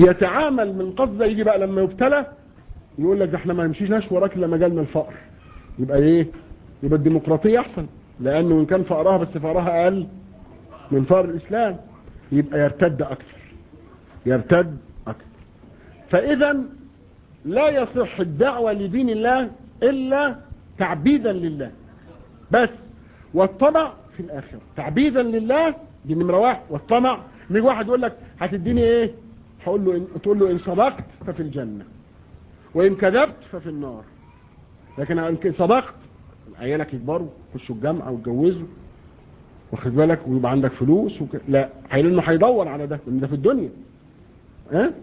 بيتعامل من قصد يجي بقى لما يبتلى يقول لك ده احنا ما نمشيناش وراك الا مجالنا الفقر يبقى ايه يبقى الديمقراطيه احسن لانه ان كان فقرها بس فقرها اقل من فقر الاسلام يبقى يرتد اكثر يرتد اكثر فاذا لا يصح الدعوه لدين الله الا تعبيدا لله بس والطمع في الاخره تعبيدا لله دي نمره واحد والطمع يجي واحد يقول لك هتديني ايه هقول له إن... تقول له ان صدقت ففي الجنه وان كذبت ففي النار لكن ان صدقت عيالك يكبروا يخشوا الجامعه ويتجوزوا واخد بالك ويبقى عندك فلوس وك... لا لانه هيدور على ده لان ده في الدنيا ها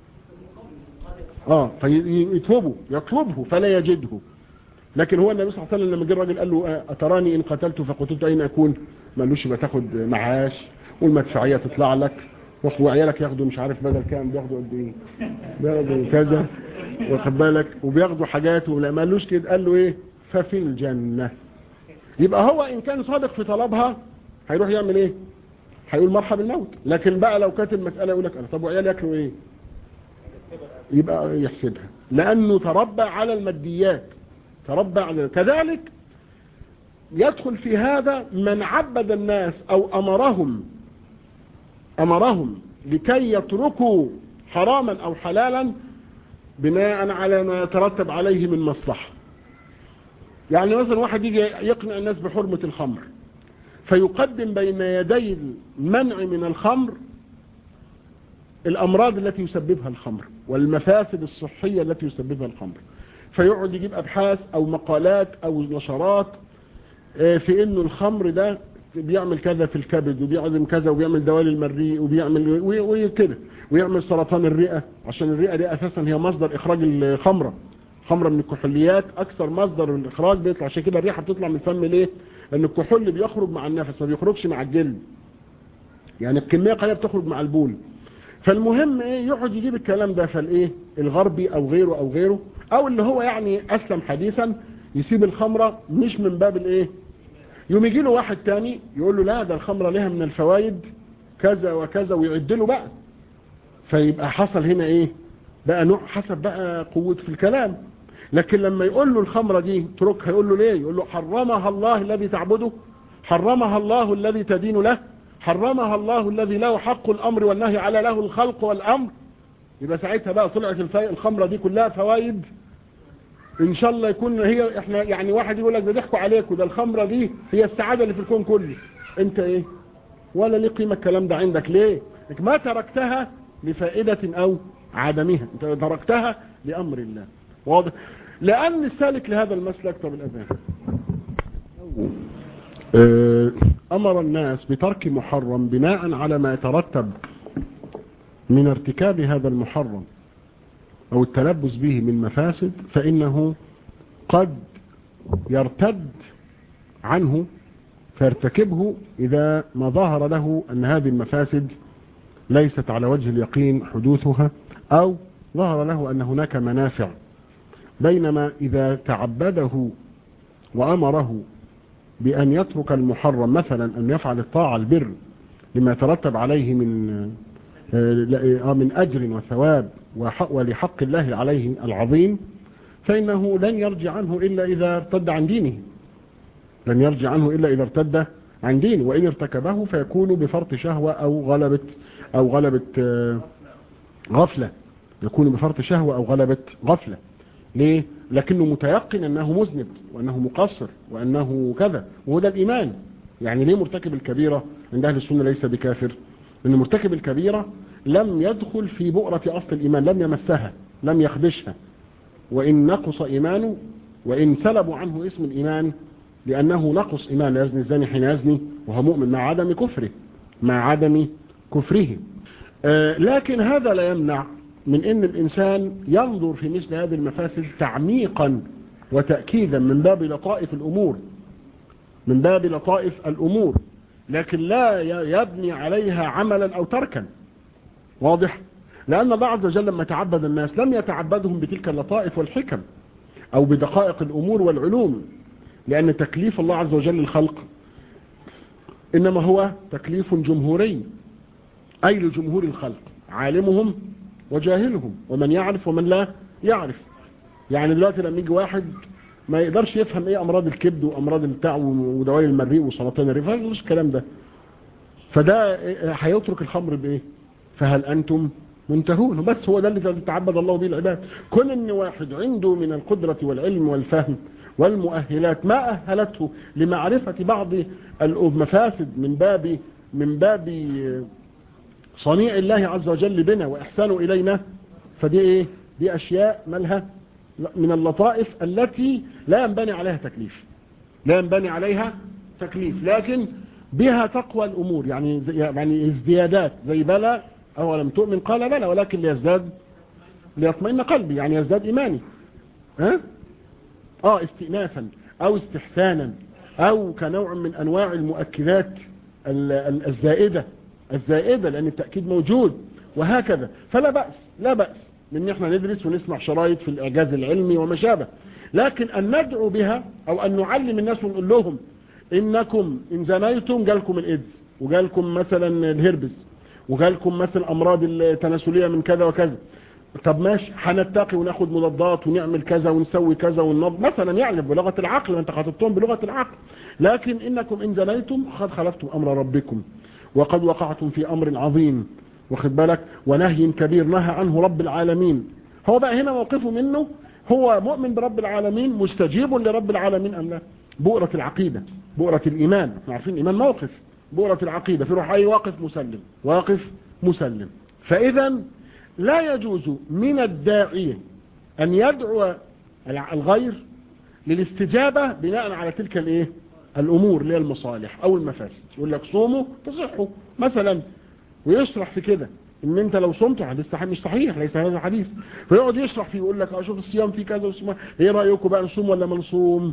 اه فيطلبه يطلبه فلا يجده لكن هو النبي صلى الله عليه وسلم لما جه الراجل قال له اتراني ان قتلت فقتلت اين اكون ما قالوش يبقى تاخد معاش والمدفعيه تطلع لك وعيالك ياخدوا مش عارف بدل كام بياخدوا قد ايه بياخدوا كذا واخد بالك وبياخدوا حاجات ولا ما قالوش كده قال له ايه ففي الجنه يبقى هو ان كان صادق في طلبها هيروح يعمل ايه هيقول مرحبا الموت لكن بقى لو كانت المساله يقول لك طب وعيالي ياكلوا ايه يبقى يحسبها لانه تربى على الماديات تربى على كذلك يدخل في هذا من عبد الناس او امرهم امرهم لكي يتركوا حراما او حلالا بناء على ما يترتب عليه من مصلحة يعني مثلا واحد يجي يقنع الناس بحرمة الخمر فيقدم بين يدي المنع من الخمر الامراض التي يسببها الخمر والمفاسد الصحية التي يسببها الخمر فيقعد يجيب ابحاث او مقالات او نشرات في انه الخمر ده بيعمل كذا في الكبد وبيعمل كذا وبيعمل دوال المريء وبيعمل وكده ويعمل سرطان الرئة عشان الرئة دي اساسا هي مصدر اخراج الخمرة خمرة من الكحوليات اكثر مصدر الاخراج بيطلع عشان كده الريحة بتطلع من الفم ليه لان الكحول بيخرج مع النفس ما بيخرجش مع الجلد يعني الكمية قليلة بتخرج مع البول فالمهم ايه يقعد يجيب الكلام ده فالايه الغربي او غيره او غيره او اللي هو يعني اسلم حديثا يسيب الخمرة مش من باب الايه يوم يجي له واحد تاني يقول له لا ده الخمرة لها من الفوائد كذا وكذا ويعد له بقى فيبقى حصل هنا ايه بقى نوع حسب بقى قوة في الكلام لكن لما يقول له الخمرة دي تركها يقول له ليه يقول له حرمها الله الذي تعبده حرمها الله الذي تدين له حرمها الله الذي له حق الامر والنهي على له الخلق والامر يبقى ساعتها بقى طلعت الخمرة دي كلها فوائد ان شاء الله يكون هي احنا يعني واحد يقول لك ده ضحكوا عليك وده الخمرة دي هي السعادة اللي في الكون كله انت ايه ولا ليه قيمة الكلام ده عندك ليه انك ما تركتها لفائدة او عدمها انت تركتها لامر الله واضح لان السالك لهذا المسلك طب الاذان اه امر الناس بترك محرم بناء على ما يترتب من ارتكاب هذا المحرم او التلبس به من مفاسد فانه قد يرتد عنه فيرتكبه اذا ما ظهر له ان هذه المفاسد ليست على وجه اليقين حدوثها او ظهر له ان هناك منافع بينما اذا تعبده وامره بان يترك المحرم مثلا ان يفعل الطاعة البر لما يترتب عليه من من اجر وثواب ولحق الله عليه العظيم فإنه لن يرجع عنه إلا إذا ارتد عن دينه لن يرجع عنه إلا إذا ارتد عن دينه وإن ارتكبه فيكون بفرط شهوة أو غلبة أو غلبة غفلة يكون بفرط شهوة أو غلبة غفلة ليه؟ لكنه متيقن أنه مذنب وأنه مقصر وأنه كذا وهو ده الإيمان يعني ليه مرتكب الكبيرة عند أهل السنة ليس بكافر لأن مرتكب الكبيرة لم يدخل في بؤرة أصل الإيمان لم يمسها لم يخدشها وإن نقص إيمانه وإن سلبوا عنه اسم الإيمان لأنه نقص إيمان لا يزني الزاني حين يزني وهو مؤمن مع عدم كفره مع عدم كفره آه لكن هذا لا يمنع من أن الإنسان ينظر في مثل هذه المفاسد تعميقا وتأكيدا من باب لطائف الأمور من باب لطائف الأمور لكن لا يبني عليها عملا أو تركا واضح لأن الله عز وجل لما تعبد الناس لم يتعبدهم بتلك اللطائف والحكم أو بدقائق الأمور والعلوم لأن تكليف الله عز وجل الخلق إنما هو تكليف جمهوري أي لجمهور الخلق عالمهم وجاهلهم ومن يعرف ومن لا يعرف يعني دلوقتي لما يجي واحد ما يقدرش يفهم ايه امراض الكبد وامراض البتاع ودوالي المريء وسرطان الرئه مش الكلام ده فده هيترك الخمر بايه فهل انتم منتهون بس هو ده اللي تعبد الله به العباد كل ان واحد عنده من القدرة والعلم والفهم والمؤهلات ما أهلته لمعرفة بعض المفاسد من باب من باب صنيع الله عز وجل بنا وإحسانه إلينا فدي إيه دي أشياء مالها من اللطائف التي لا ينبني عليها تكليف لا ينبني عليها تكليف لكن بها تقوى الأمور يعني يعني ازديادات زي بلى أو لم تؤمن قال بلى ولكن ليزداد ليطمئن قلبي يعني يزداد إيماني ها اه استئناسا او استحسانا او كنوع من انواع المؤكدات الزائدة الزائدة لان التأكيد موجود وهكذا فلا بأس لا بأس من احنا ندرس ونسمع شرايط في الاعجاز العلمي وما شابه لكن ان ندعو بها او ان نعلم الناس ونقول لهم انكم ان زنيتم جالكم الايدز وجالكم مثلا الهربس وجالكم مثلا امراض التناسلية من كذا وكذا طب ماشي هنتقي وناخد مضادات ونعمل كذا ونسوي كذا وننظم مثلا يعني بلغة العقل ما انت خاطبتهم بلغة العقل لكن انكم ان زنيتم قد خلفتم امر ربكم وقد وقعتم في امر عظيم واخد بالك ونهي كبير نهى عنه رب العالمين هو بقى هنا موقفه منه هو مؤمن برب العالمين مستجيب لرب العالمين ام لا بؤرة العقيدة بؤرة الايمان احنا عارفين الايمان موقف بؤرة العقيدة في روح اي واقف مسلم واقف مسلم فاذا لا يجوز من الداعية أن يدعو الغير للاستجابة بناء على تلك الايه الأمور اللي هي المصالح أو المفاسد يقول لك صوموا تصحوا مثلا ويشرح في كده ان انت لو صمت حديث مش صحيح ليس هذا حديث فيقعد يشرح فيه يقول لك اشوف الصيام في كذا واسمه ايه رايكم بقى نصوم ولا ما نصوم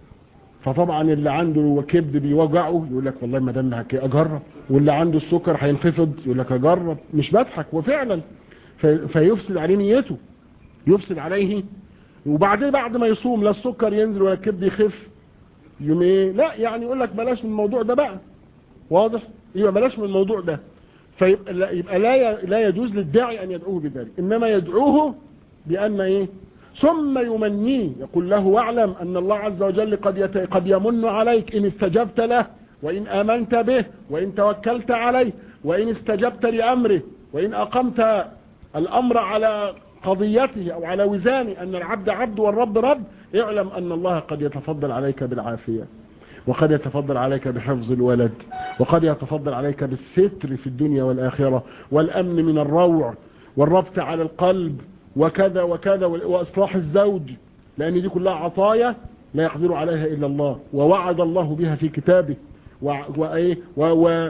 فطبعا اللي عنده كبد بيوجعه يقول لك والله ما دام اجرب واللي عنده السكر هينخفض يقول لك اجرب مش بضحك وفعلا فيفسد عليه نيته يفسد عليه وبعدين بعد ما يصوم لا السكر ينزل ولا الكبد يخف يوم ايه لا يعني يقول لك بلاش من الموضوع ده بقى واضح يبقى بلاش من الموضوع ده فيبقى لا, يبقى لا لا يجوز للداعي ان يدعوه بذلك انما يدعوه بان ايه ثم يمنيه يقول له واعلم ان الله عز وجل قد يت... قد يمن عليك ان استجبت له وان امنت به وان توكلت عليه وان استجبت لامره وان اقمت الأمر على قضيته أو على وزان أن العبد عبد والرب رب اعلم أن الله قد يتفضل عليك بالعافية وقد يتفضل عليك بحفظ الولد وقد يتفضل عليك بالستر في الدنيا والآخرة والأمن من الروع والربط على القلب وكذا وكذا وإصلاح الزوج لأن دي كلها عطايا لا يقدر عليها إلا الله ووعد الله بها في كتابه وإيه و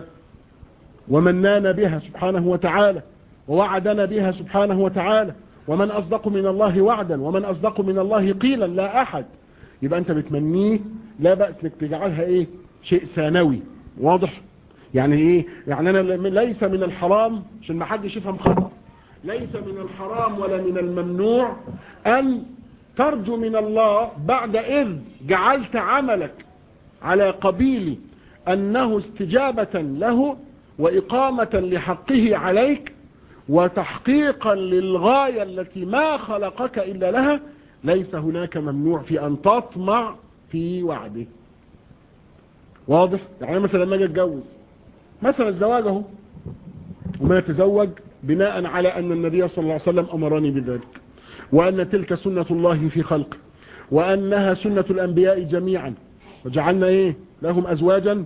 ومنان بها سبحانه وتعالى ووعدنا بها سبحانه وتعالى ومن أصدق من الله وعدا ومن أصدق من الله قيلا لا أحد يبقى أنت بتمنيه لا بأس لك تجعلها إيه شيء ثانوي واضح يعني إيه يعني أنا ليس من الحرام عشان ما حدش يفهم خطأ ليس من الحرام ولا من الممنوع أن ترجو من الله بعد إذ جعلت عملك على قبيل أنه استجابة له وإقامة لحقه عليك وتحقيقا للغاية التي ما خلقك إلا لها ليس هناك ممنوع في أن تطمع في وعده واضح يعني مثلا لما اجي اتجوز مثلا الزواج اهو وما يتزوج بناء على أن النبي صلى الله عليه وسلم أمرني بذلك وأن تلك سنة الله في خلقه وأنها سنة الأنبياء جميعا وجعلنا إيه لهم أزواجا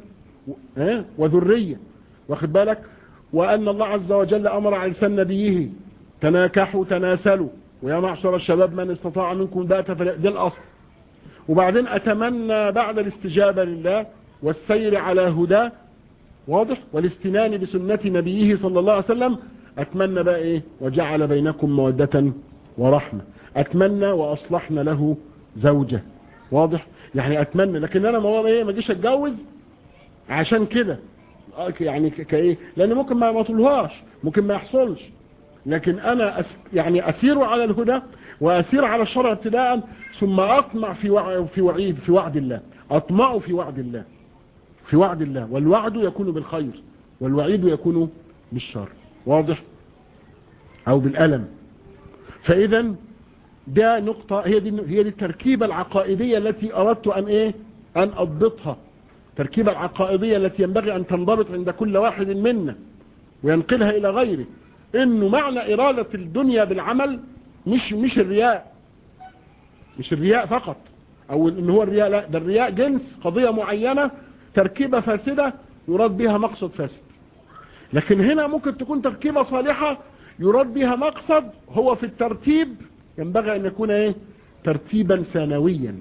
وذرية واخد بالك وأن الله عز وجل أمر على لسان نبيه تناكحوا تناسلوا ويا معشر الشباب من استطاع منكم بات ده الأصل وبعدين أتمنى بعد الاستجابة لله والسير على هداه واضح والاستنان بسنة نبيه صلى الله عليه وسلم أتمنى بقى إيه وجعل بينكم مودة ورحمة أتمنى وأصلحنا له زوجة واضح يعني أتمنى لكن أنا ما هو إيه ما جيش أتجوز عشان كده يعني كايه لان ممكن ما طولهاش ممكن ما يحصلش لكن انا أس يعني اسير على الهدى واسير على الشرع ابتداء ثم اطمع في وع في وعيد في وعد الله اطمع في وعد الله في وعد الله والوعد يكون بالخير والوعيد يكون بالشر واضح او بالالم فاذا ده نقطة هي دي هي دي التركيبة العقائدية التي اردت ان ايه ان اضبطها التركيبة العقائدية التي ينبغي ان تنضبط عند كل واحد منا وينقلها الى غيره انه معنى ارادة الدنيا بالعمل مش مش الرياء مش الرياء فقط او ان هو الرياء لا ده الرياء جنس قضية معينة تركيبة فاسدة يراد بها مقصد فاسد لكن هنا ممكن تكون تركيبة صالحة يراد بها مقصد هو في الترتيب ينبغي ان يكون ايه ترتيبا ثانويا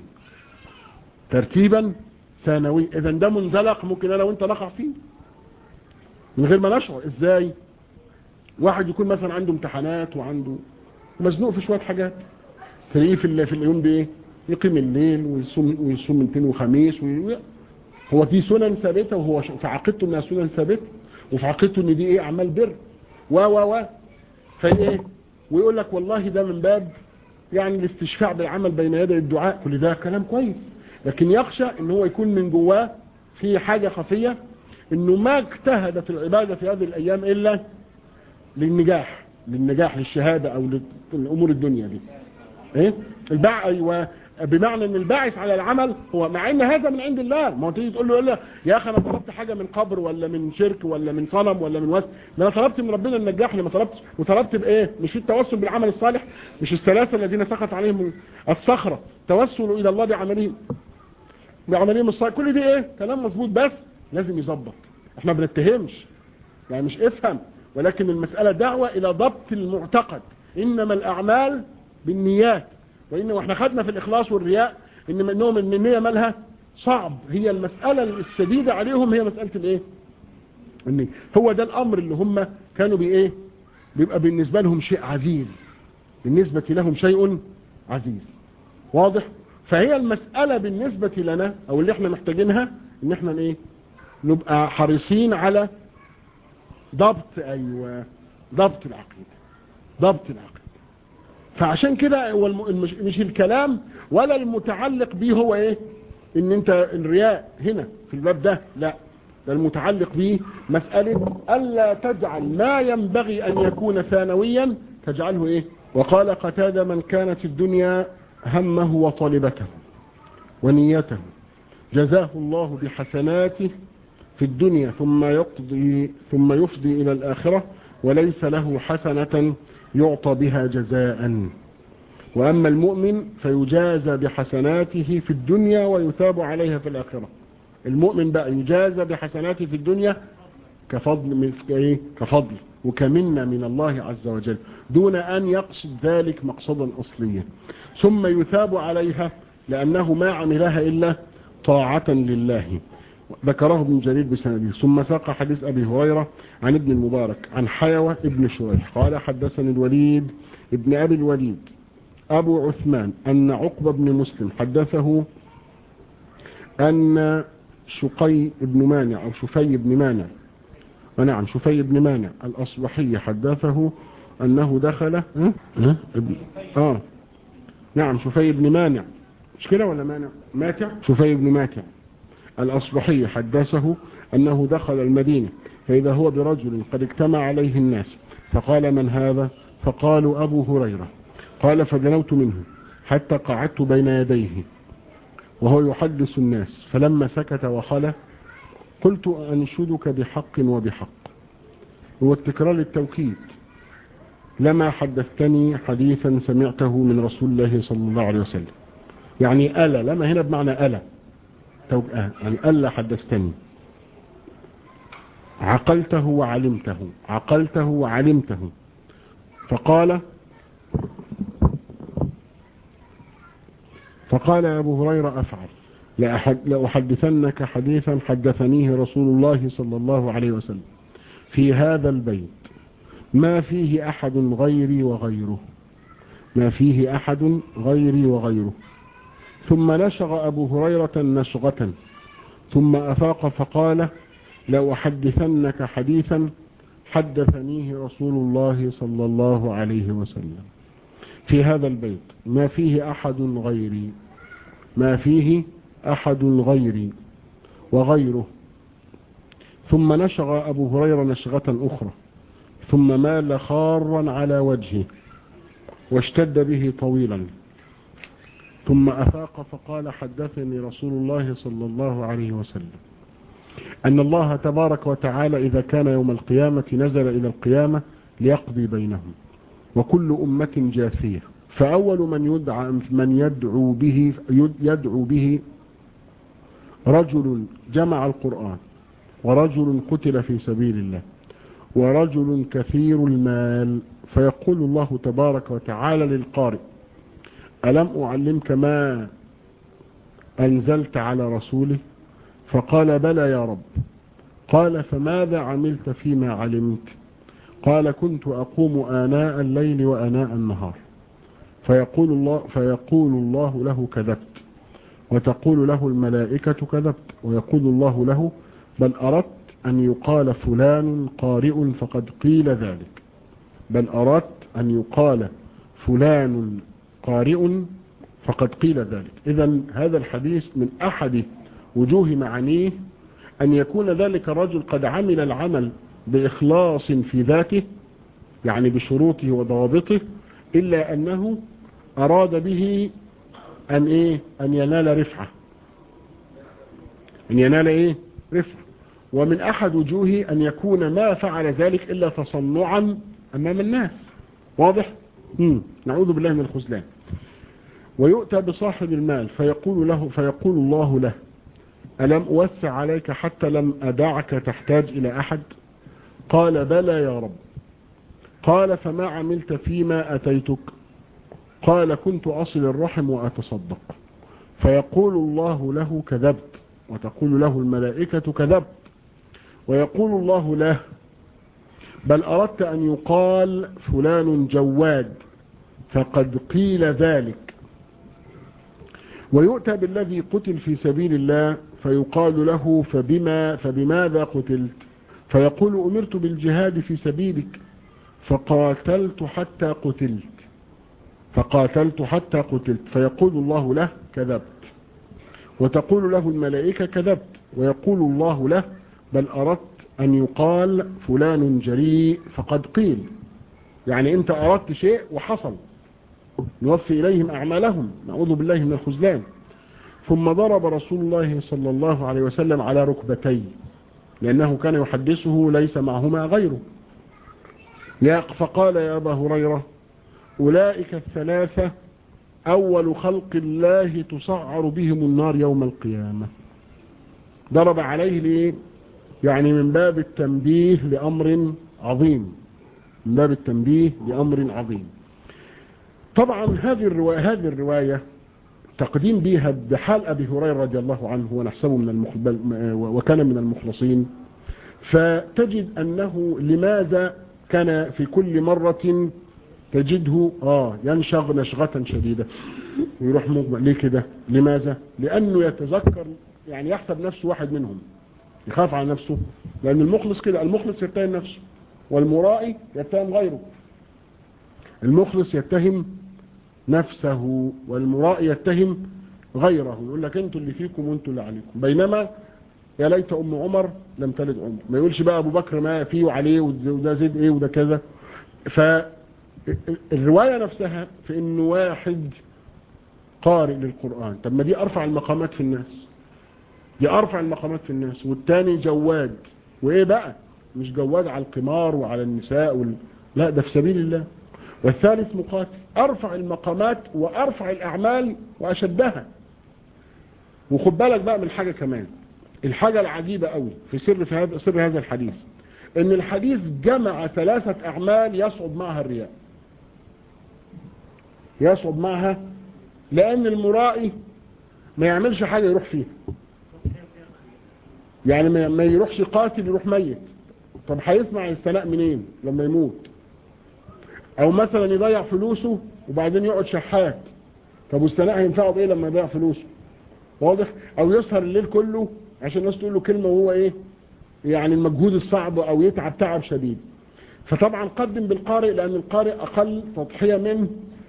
ترتيبا ثانوي اذا ده منزلق ممكن انا وانت نقع فيه من غير ما نشعر ازاي واحد يكون مثلا عنده امتحانات وعنده مزنوق في شوية حاجات تلاقيه في, في اليوم بايه يقيم الليل ويصوم ويصوم من اثنين وخميس وي... هو دي سنن ثابته وهو في عقيدته انها سنن ثابته وفي عقيدته ان دي ايه اعمال بر و و و فايه ويقول لك والله ده من باب يعني الاستشفاع بالعمل بين يدي الدعاء كل ده كلام كويس لكن يخشى ان هو يكون من جواه في حاجة خفية انه ما اجتهد في العبادة في هذه الايام الا للنجاح للنجاح للشهادة او للامور الدنيا دي ايه الباع ايوه بمعنى ان الباعث على العمل هو مع ان هذا من عند الله ما هو تيجي تقول له يقول يا اخي انا طلبت حاجه من قبر ولا من شرك ولا من صنم ولا من وثن ده انا طلبت من ربنا النجاح ما طلبتش وطلبت بايه مش التوسل بالعمل الصالح مش الثلاثه الذين سقط عليهم الصخره توسلوا الى الله بعملهم بعملهم الصالح كل دي ايه كلام مظبوط بس لازم يظبط احنا ما بنتهمش يعني مش افهم ولكن المساله دعوه الى ضبط المعتقد انما الاعمال بالنيات وإن واحنا خدنا في الإخلاص والرياء إن منهم إن النية مالها صعب هي المسألة الشديدة عليهم هي مسألة الإيه إن هو ده الأمر اللي هم كانوا بإيه بيبقى بالنسبة لهم شيء عزيز بالنسبة لهم شيء عزيز واضح فهي المسألة بالنسبة لنا أو اللي احنا محتاجينها إن احنا إيه نبقى حريصين على ضبط أيوة ضبط العقيدة ضبط العقيدة فعشان كده هو مش, مش الكلام ولا المتعلق به هو ايه ان انت الرياء هنا في الباب ده لا ده المتعلق به مسألة ألا تجعل ما ينبغي أن يكون ثانويا تجعله إيه وقال قتادة من كانت الدنيا همه وطلبته ونيته جزاه الله بحسناته في الدنيا ثم يقضي ثم يفضي إلى الآخرة وليس له حسنة يعطى بها جزاء وأما المؤمن فيجازى بحسناته في الدنيا ويثاب عليها في الآخرة المؤمن بقى يجازى بحسناته في الدنيا كفضل من ايه كفضل وكمنة من الله عز وجل دون أن يقصد ذلك مقصدا أصليا ثم يثاب عليها لأنه ما عملها إلا طاعة لله ذكره ابن جرير بسنده ثم ساق حديث أبي هريرة عن ابن المبارك عن حيوة ابن شريح قال حدثني الوليد ابن أبي الوليد أبو عثمان أن عقبة بن مسلم حدثه أن شقي بن مانع أو شفي بن مانع ونعم شفي بن مانع الأصبحي حدثه أنه دخل اه, آه. نعم شفي بن مانع مش كده ولا مانع ماتع شفي بن ماتع الأصبحي حدثه أنه دخل المدينة فإذا هو برجل قد اجتمع عليه الناس فقال من هذا فقالوا أبو هريرة قال فدنوت منه حتى قعدت بين يديه وهو يحدث الناس فلما سكت وخلى قلت أنشدك بحق وبحق هو التكرار للتوكيد لما حدثتني حديثا سمعته من رسول الله صلى الله عليه وسلم يعني ألا لما هنا بمعنى ألا يعني ألا حدثتني عقلته وعلمته عقلته وعلمته فقال فقال أبو هريرة أفعل لأحدثنك حديثا حدثنيه رسول الله صلى الله عليه وسلم في هذا البيت ما فيه أحد غيري وغيره ما فيه أحد غيري وغيره ثم نشغ أبو هريرة نشغة ثم أفاق فقال لو أحدثنك حديثا حدثنيه رسول الله صلى الله عليه وسلم في هذا البيت ما فيه أحد غيري ما فيه أحد غيري وغيره ثم نشغ أبو هريرة نشغة أخرى ثم مال خارا على وجهه واشتد به طويلا ثم أفاق فقال حدثني رسول الله صلى الله عليه وسلم أن الله تبارك وتعالى إذا كان يوم القيامة نزل إلى القيامة ليقضي بينهم وكل أمة جاثية فأول من يدعى من يدعو به يدعو به رجل جمع القرآن ورجل قتل في سبيل الله ورجل كثير المال فيقول الله تبارك وتعالى للقارئ ألم أعلمك ما أنزلت على رسوله فقال بلى يا رب قال فماذا عملت فيما علمت قال كنت أقوم آناء الليل وآناء النهار فيقول الله, فيقول الله له كذبت وتقول له الملائكة كذبت ويقول الله له بل أردت أن يقال فلان قارئ فقد قيل ذلك بل أردت أن يقال فلان قارئ فقد قيل ذلك إذا هذا الحديث من أحد وجوه معانيه أن يكون ذلك الرجل قد عمل العمل بإخلاص في ذاته يعني بشروطه وضوابطه إلا أنه أراد به أن إيه أن ينال رفعة أن ينال إيه رفعة ومن أحد وجوه أن يكون ما فعل ذلك إلا تصنعا أمام الناس واضح مم. نعوذ بالله من الخزلان ويؤتى بصاحب المال فيقول له فيقول الله له ألم أوسع عليك حتى لم أدعك تحتاج إلى أحد قال بلى يا رب قال فما عملت فيما أتيتك قال كنت أصل الرحم وأتصدق فيقول الله له كذبت وتقول له الملائكة كذبت ويقول الله له بل أردت أن يقال فلان جواد فقد قيل ذلك ويؤتى بالذي قتل في سبيل الله فيقال له فبما فبماذا قتلت فيقول أمرت بالجهاد في سبيلك فقاتلت حتى قتلت فقاتلت حتى قتلت فيقول الله له كذبت وتقول له الملائكة كذبت ويقول الله له بل أردت أن يقال فلان جريء فقد قيل يعني أنت أردت شيء وحصل نوفي إليهم أعمالهم نعوذ بالله من الخزلان ثم ضرب رسول الله صلى الله عليه وسلم على ركبتيه لأنه كان يحدثه ليس معهما غيره فقال يا أبا هريرة أولئك الثلاثة أول خلق الله تسعر بهم النار يوم القيامة ضرب عليه ليه يعني من باب التنبيه لأمر عظيم من باب التنبيه لأمر عظيم طبعا هذه الرواية, هذه الرواية تقديم بها بحال أبي هريرة رضي الله عنه ونحسبه من المخبل وكان من المخلصين فتجد أنه لماذا كان في كل مرة تجده آه ينشغ نشغة شديدة ويروح مغمى ليه كده لماذا لأنه يتذكر يعني يحسب نفسه واحد منهم يخاف على نفسه لأن المخلص كده المخلص يتهم نفسه والمرائي يتهم غيره المخلص يتهم نفسه والمرائي يتهم غيره يقول لك انتوا اللي فيكم وانتوا اللي عليكم بينما يا ليت ام عمر لم تلد عمر ما يقولش بقى ابو بكر ما فيه وعليه وده زيد ايه وده كذا فالرواية نفسها في انه واحد قارئ للقرآن طب ما دي ارفع المقامات في الناس دي ارفع المقامات في الناس والتاني جواد وايه بقى مش جواد على القمار وعلى النساء وال... لا ده في سبيل الله والثالث مقاتل ارفع المقامات وارفع الاعمال واشدها وخد بالك بقى من حاجة كمان الحاجة العجيبة قوي في سر في هذا سر هذا الحديث ان الحديث جمع ثلاثة اعمال يصعد معها الرياء يصعد معها لان المرائي ما يعملش حاجة يروح فيها يعني ما يروحش قاتل يروح ميت طب هيسمع الثناء منين لما يموت او مثلا يضيع فلوسه وبعدين يقعد شحات طب والثناء هينفعه بايه لما يضيع فلوسه واضح او يسهر الليل كله عشان الناس تقول له كلمة وهو ايه يعني المجهود الصعب او يتعب تعب شديد فطبعا قدم بالقارئ لان القارئ اقل تضحية من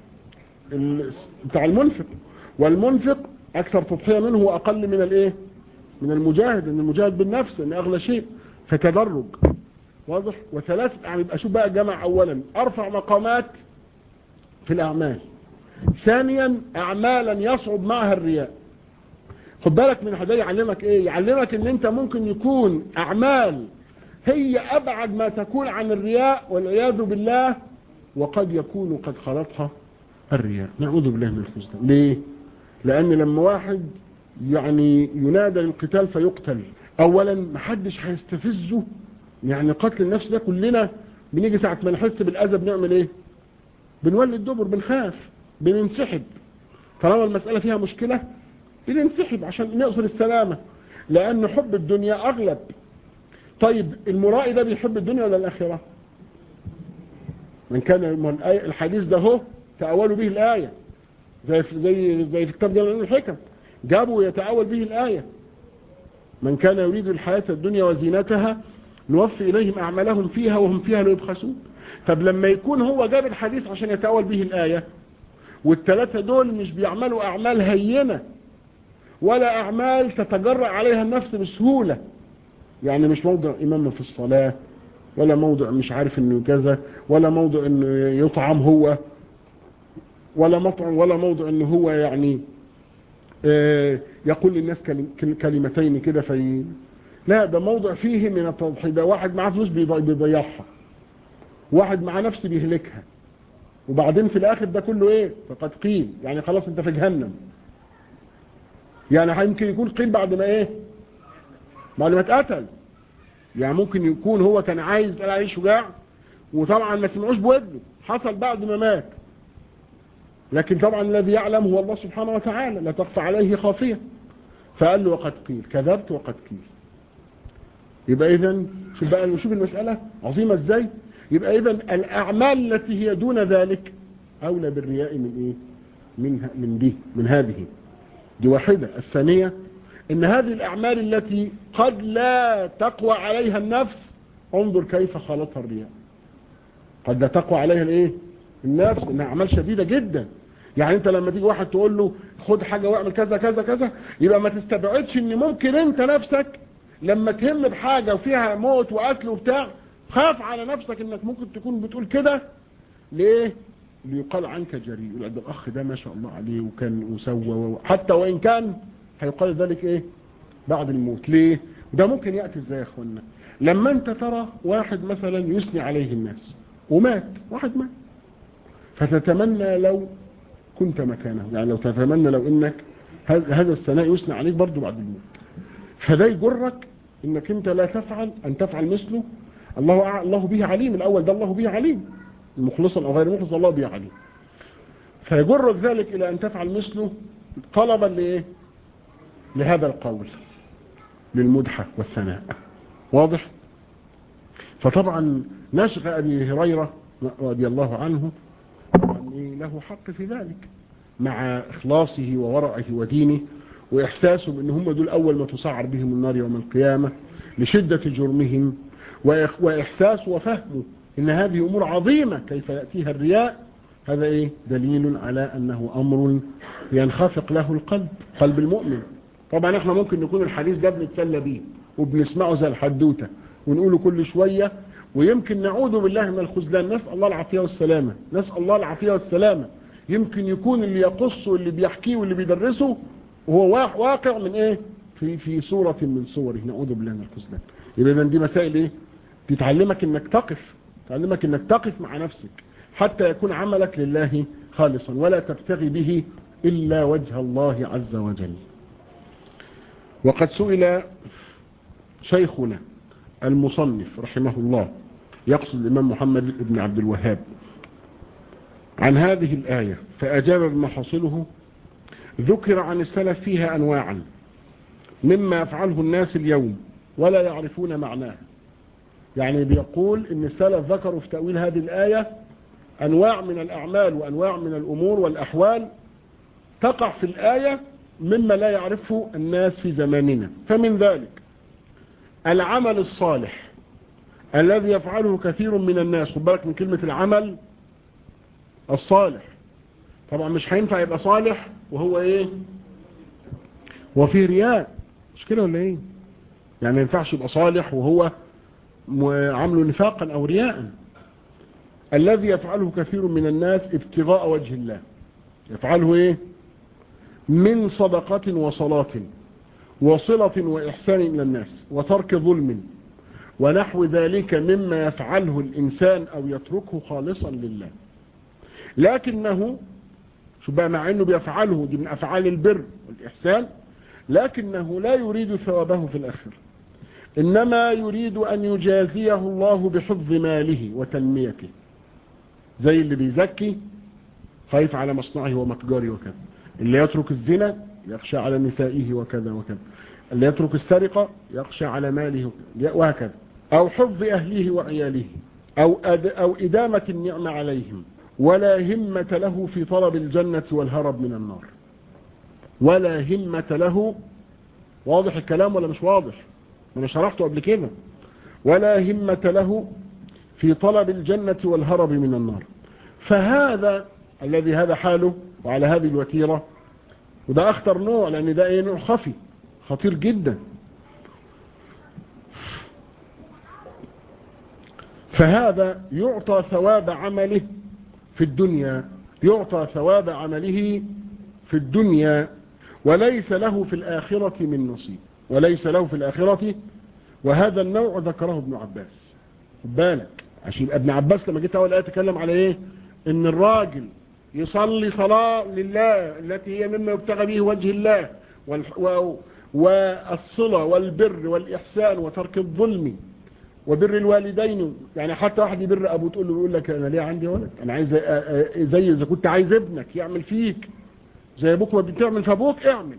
بتاع المنفق والمنفق اكثر تضحية منه واقل من الايه من المجاهد ان المجاهد بالنفس ان اغلى شيء فتدرج واضح وثلاثة يعني يبقى شوف بقى الجمع اولا ارفع مقامات في الاعمال ثانيا اعمالا يصعب معها الرياء خد بالك من هذا يعلمك ايه يعلمك ان انت ممكن يكون اعمال هي ابعد ما تكون عن الرياء والعياذ بالله وقد يكون قد خلطها الرياء نعوذ بالله من الخزن ليه لان لما واحد يعني ينادى للقتال فيقتل اولا محدش هيستفزه يعني قتل النفس ده كلنا بنيجي ساعة ما نحس بالاذى بنعمل ايه بنولي الدبر بنخاف بننسحب طالما المسألة فيها مشكلة بننسحب عشان نقصر السلامة لان حب الدنيا اغلب طيب المرائي ده بيحب الدنيا ولا الاخرة من كان الحديث ده هو تأولوا به الآية زي زي زي في كتاب جامع الحكم جابوا يتأول به الآية من كان يريد الحياة الدنيا وزينتها نوفي إليهم أعمالهم فيها وهم فيها لا يبخسون طب لما يكون هو جاب الحديث عشان يتأول به الآية والثلاثة دول مش بيعملوا أعمال هينة ولا أعمال تتجرأ عليها النفس بسهولة يعني مش موضع إمامه في الصلاة ولا موضع مش عارف انه كذا ولا موضع انه يطعم هو ولا مطعم ولا موضع انه هو يعني يقول للناس كلمتين كده في لا ده موضع فيه من التضحية ده واحد معاه فلوس بيضيعها واحد معاه نفس بيهلكها وبعدين في الاخر ده كله ايه فقد قيل يعني خلاص انت في جهنم يعني يمكن يكون قيل بعد ما ايه بعد ما اتقتل يعني ممكن يكون هو كان عايز يتقال عليه شجاع وطبعا ما سمعوش بودنه حصل بعد ما مات لكن طبعا الذي يعلم هو الله سبحانه وتعالى لا تخفى عليه خافية فقال له وقد قيل كذبت وقد قيل يبقى اذا شوف بقى شوف المسألة عظيمة ازاي يبقى اذا الاعمال التي هي دون ذلك اولى بالرياء من ايه من من دي من هذه دي واحدة الثانية ان هذه الاعمال التي قد لا تقوى عليها النفس انظر كيف خلطها الرياء قد لا تقوى عليها الايه النفس انها اعمال شديدة جدا يعني انت لما تيجي واحد تقول له خد حاجة واعمل كذا كذا كذا يبقى ما تستبعدش ان ممكن انت نفسك لما تهم بحاجة وفيها موت وقتل وبتاع خاف على نفسك انك ممكن تكون بتقول كده ليه ليقال عنك جريء يقول ده الاخ ده ما شاء الله عليه وكان وسوى حتى وان كان هيقال ذلك ايه بعد الموت ليه وده ممكن يأتي ازاي يا اخوانا لما انت ترى واحد مثلا يثني عليه الناس ومات واحد مات فتتمنى لو كنت مكانه يعني لو تتمنى لو انك هذا الثناء يثنى عليك برضه بعد الموت فده يجرك انك انت لا تفعل ان تفعل مثله الله الله به عليم الاول ده الله به عليم مخلصا او غير مخلص الله به عليم فيجرك ذلك الى ان تفعل مثله طلبا لايه لهذا القول للمدحة والثناء واضح فطبعا نشغ أبي هريرة رضي الله عنه له حق في ذلك مع إخلاصه وورعه ودينه وإحساسه بأن هم دول أول ما تسعر بهم النار يوم القيامة لشدة جرمهم وإحساسه وفهمه إن هذه أمور عظيمة كيف يأتيها الرياء هذا إيه دليل على أنه أمر ينخفق له القلب قلب المؤمن طبعا احنا ممكن نكون الحديث ده بنتسلى بيه وبنسمعه زي الحدوتة ونقوله كل شوية ويمكن نعوذ بالله من الخذلان نسأل الله العافية والسلامة نسأل الله العافية والسلامة يمكن يكون اللي يقصه واللي بيحكيه واللي بيدرسه هو واقع من ايه في في صورة من صوره نعوذ بالله من الخذلان يبقى دي مسائل ايه تتعلمك انك تقف تعلمك انك تقف مع نفسك حتى يكون عملك لله خالصا ولا تبتغي به إلا وجه الله عز وجل وقد سئل شيخنا المصنف رحمه الله يقصد الإمام محمد بن عبد الوهاب عن هذه الآية فأجاب بما حصله ذكر عن السلف فيها أنواعا مما يفعله الناس اليوم ولا يعرفون معناه يعني بيقول ان السلف ذكروا في تأويل هذه الآية أنواع من الأعمال وأنواع من الأمور والأحوال تقع في الآية مما لا يعرفه الناس في زماننا فمن ذلك العمل الصالح الذي يفعله كثير من الناس خد بالك من كلمة العمل الصالح طبعا مش هينفع يبقى صالح وهو ايه وفيه رياء مش كده ولا ايه يعني ما ينفعش يبقى صالح وهو عملوا نفاقا أو رياء الذي يفعله كثير من الناس ابتغاء وجه الله يفعله ايه من صدقة وصلاة وصلة وإحسان إلى الناس وترك ظلم ونحو ذلك مما يفعله الإنسان أو يتركه خالصا لله لكنه شو بقى مع أنه بيفعله دي من أفعال البر والإحسان لكنه لا يريد ثوابه في الآخر إنما يريد أن يجازيه الله بحفظ ماله وتنميته زي اللي بيزكي خايف على مصنعه ومتجاره وكذا اللي يترك الزنا يخشى على نسائه وكذا وكذا اللي يترك السرقة يخشى على ماله وهكذا أو حفظ أهله وعياله أو, أد أو إدامة النعمة عليهم ولا همة له في طلب الجنة والهرب من النار ولا همة له واضح الكلام ولا مش واضح أنا شرحته قبل كده ولا همة له في طلب الجنة والهرب من النار فهذا الذي هذا حاله وعلى هذه الوتيرة وده أخطر نوع لأن ده ايه نوع خفي خطير جدا فهذا يعطى ثواب عمله في الدنيا يعطى ثواب عمله في الدنيا وليس له في الآخرة من نصيب وليس له في الآخرة وهذا النوع ذكره ابن عباس بالك عشان ابن عباس لما جيت اول ايه تكلم على ايه ان الراجل يصلي صلاة لله التي هي مما يبتغى به وجه الله والصلة والبر والإحسان وترك الظلم وبر الوالدين يعني حتى واحد يبر أبوه تقول له يقول لك أنا ليه عندي ولد أنا عايز زي إذا كنت عايز ابنك يعمل فيك زي أبوك ما بتعمل في أبوك اعمل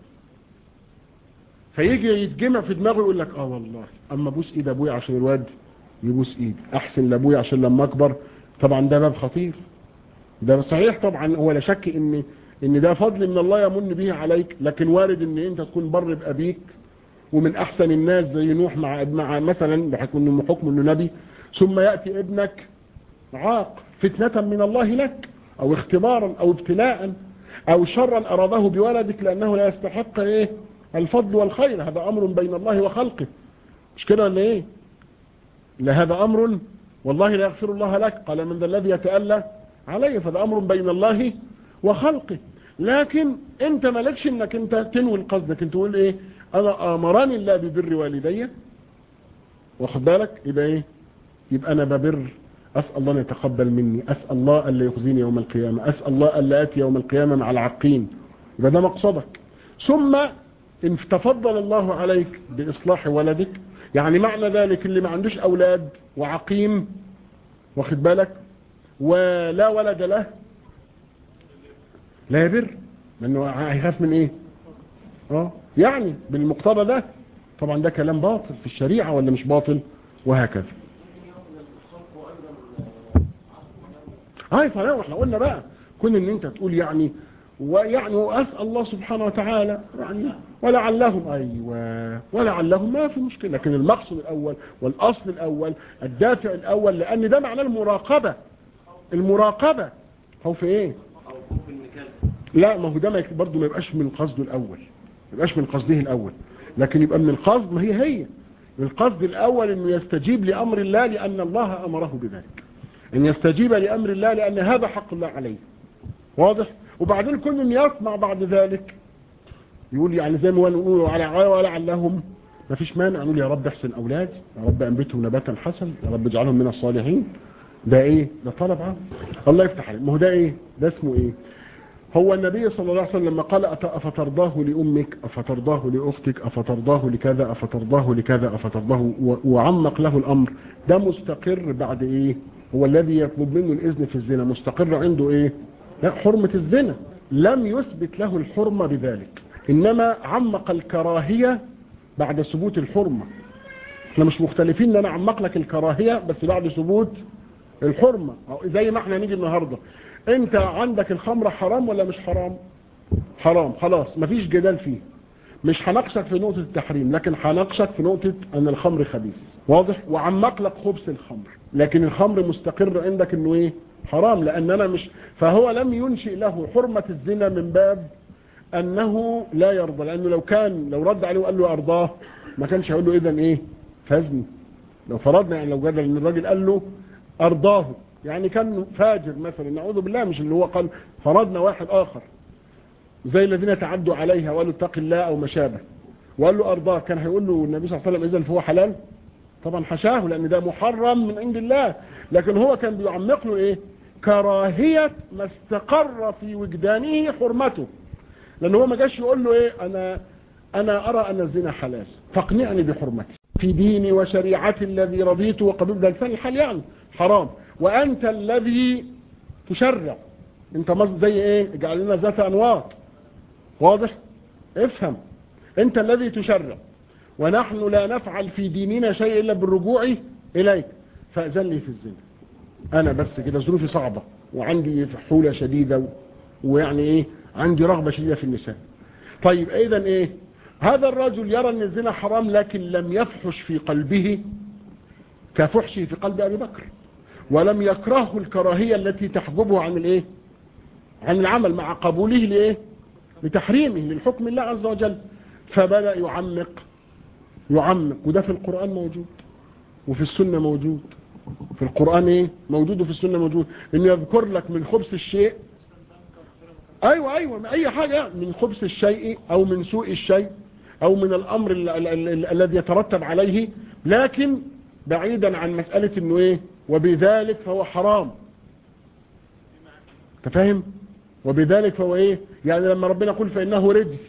فيجي يتجمع في دماغه يقول لك اه والله اما ابوس ايد ابويا عشان الواد يبوس ايد احسن لابويا عشان لما اكبر طبعا ده باب خطير ده صحيح طبعا هو لا شك ان ان ده فضل من الله يمن به عليك لكن وارد ان انت تكون بر بابيك ومن احسن الناس زي نوح مع مع مثلا بحكم حكم انه نبي ثم ياتي ابنك عاق فتنه من الله لك او اختبارا او ابتلاء او شرا اراده بولدك لانه لا يستحق ايه الفضل والخير هذا امر بين الله وخلقه مش كده ولا ايه لا هذا امر والله لا يغفر الله لك قال من ذا الذي يتألى عليه فهذا امر بين الله وخلقه لكن انت مالكش انك انت تنوي قصدك انت تقول ايه انا امرني الله ببر والدي واخد بالك يبقى ايه يبقى انا ببر اسال الله ان يتقبل مني اسال الله الا يخزيني يوم القيامه اسال الله الا اتي يوم القيامه مع العاقين يبقى ده مقصدك ثم ان تفضل الله عليك باصلاح ولدك يعني معنى ذلك اللي ما عندوش اولاد وعقيم واخد بالك ولا ولد له لا يبر لانه هيخاف من ايه اه يعني بالمقتضى ده طبعا ده كلام باطل في الشريعة ولا مش باطل وهكذا هاي صحيح احنا قلنا بقى كون ان انت تقول يعني ويعني واسال الله سبحانه وتعالى يعني ولعلهم ايوه ولعلهم ما في مشكله لكن المقصد الاول والاصل الاول الدافع الاول لان ده معناه المراقبه المراقبه خوف ايه لا ما هو ده برضه ما يبقاش من قصده الاول ما يبقاش من قصده الاول لكن يبقى من القصد ما هي هي القصد الاول انه يستجيب لامر الله لان الله امره بذلك ان يستجيب لامر الله لان هذا حق الله عليه واضح وبعدين كل يطمع بعد ذلك يقول يعني زي ما نقول على ولعلهم ما فيش مانع نقول يا رب احسن اولادي يا رب انبتهم نباتا حسن يا رب اجعلهم من الصالحين ده ايه ده طلب عام الله يفتح عليه ما هو ده ايه ده اسمه ايه هو النبي صلى الله عليه وسلم لما قال أفترضاه لأمك أفترضاه لأختك أفترضاه لكذا أفترضاه لكذا أفترضاه وعمق له الأمر ده مستقر بعد إيه هو الذي يطلب منه الإذن في الزنا مستقر عنده إيه لا حرمة الزنا لم يثبت له الحرمة بذلك إنما عمق الكراهية بعد ثبوت الحرمة احنا مش مختلفين ان انا عمق لك الكراهية بس بعد ثبوت الحرمة زي ما احنا نيجي النهاردة انت عندك الخمر حرام ولا مش حرام حرام خلاص مفيش جدال فيه مش هناقشك في نقطة التحريم لكن هناقشك في نقطة ان الخمر خبيث واضح وعمق لك خبث الخمر لكن الخمر مستقر عندك انه ايه حرام لان انا مش فهو لم ينشئ له حرمة الزنا من باب انه لا يرضى لانه لو كان لو رد عليه وقال له ارضاه ما كانش هيقول له اذا ايه فزني لو فرضنا يعني لو جدل ان الراجل قال له ارضاه يعني كان فاجر مثلا نعوذ بالله مش اللي هو قال فرضنا واحد اخر زي الذين تعدوا عليها وقالوا اتق الله او ما شابه وقال له ارضاه كان هيقول له النبي صلى الله عليه وسلم اذا فهو حلال طبعا حشاه لان ده محرم من عند الله لكن هو كان بيعمق له ايه كراهية ما استقر في وجدانه حرمته لان هو ما جاش يقول له ايه انا انا ارى ان الزنا حلال فاقنعني بحرمتي في ديني وشريعتي الذي رضيته وقبل ده لسان الحال يعني حرام وانت الذي تشرع انت مصد زي ايه اجعل لنا ذات انواط واضح افهم انت الذي تشرع ونحن لا نفعل في ديننا شيء الا بالرجوع اليك فاذن لي في الزنا انا بس كده ظروفي صعبة وعندي فحولة شديدة ويعني ايه عندي رغبة شديدة في النساء طيب اذا ايه هذا الرجل يرى ان الزنا حرام لكن لم يفحش في قلبه كفحشه في قلب ابي بكر ولم يكرهه الكراهية التي تحجبه عن الايه عن العمل مع قبوله لايه لتحريمه للحكم الله عز وجل فبدأ يعمق يعمق وده في القرآن موجود وفي السنة موجود في القرآن ايه موجود وفي السنة موجود انه يذكر لك من خبث الشيء ايوه ايوه اي حاجة من خبث الشيء او من سوء الشيء او من الامر الذي يترتب عليه لكن بعيدا عن مسألة انه ايه وبذلك فهو حرام انت فاهم وبذلك فهو ايه يعني لما ربنا يقول فانه رجس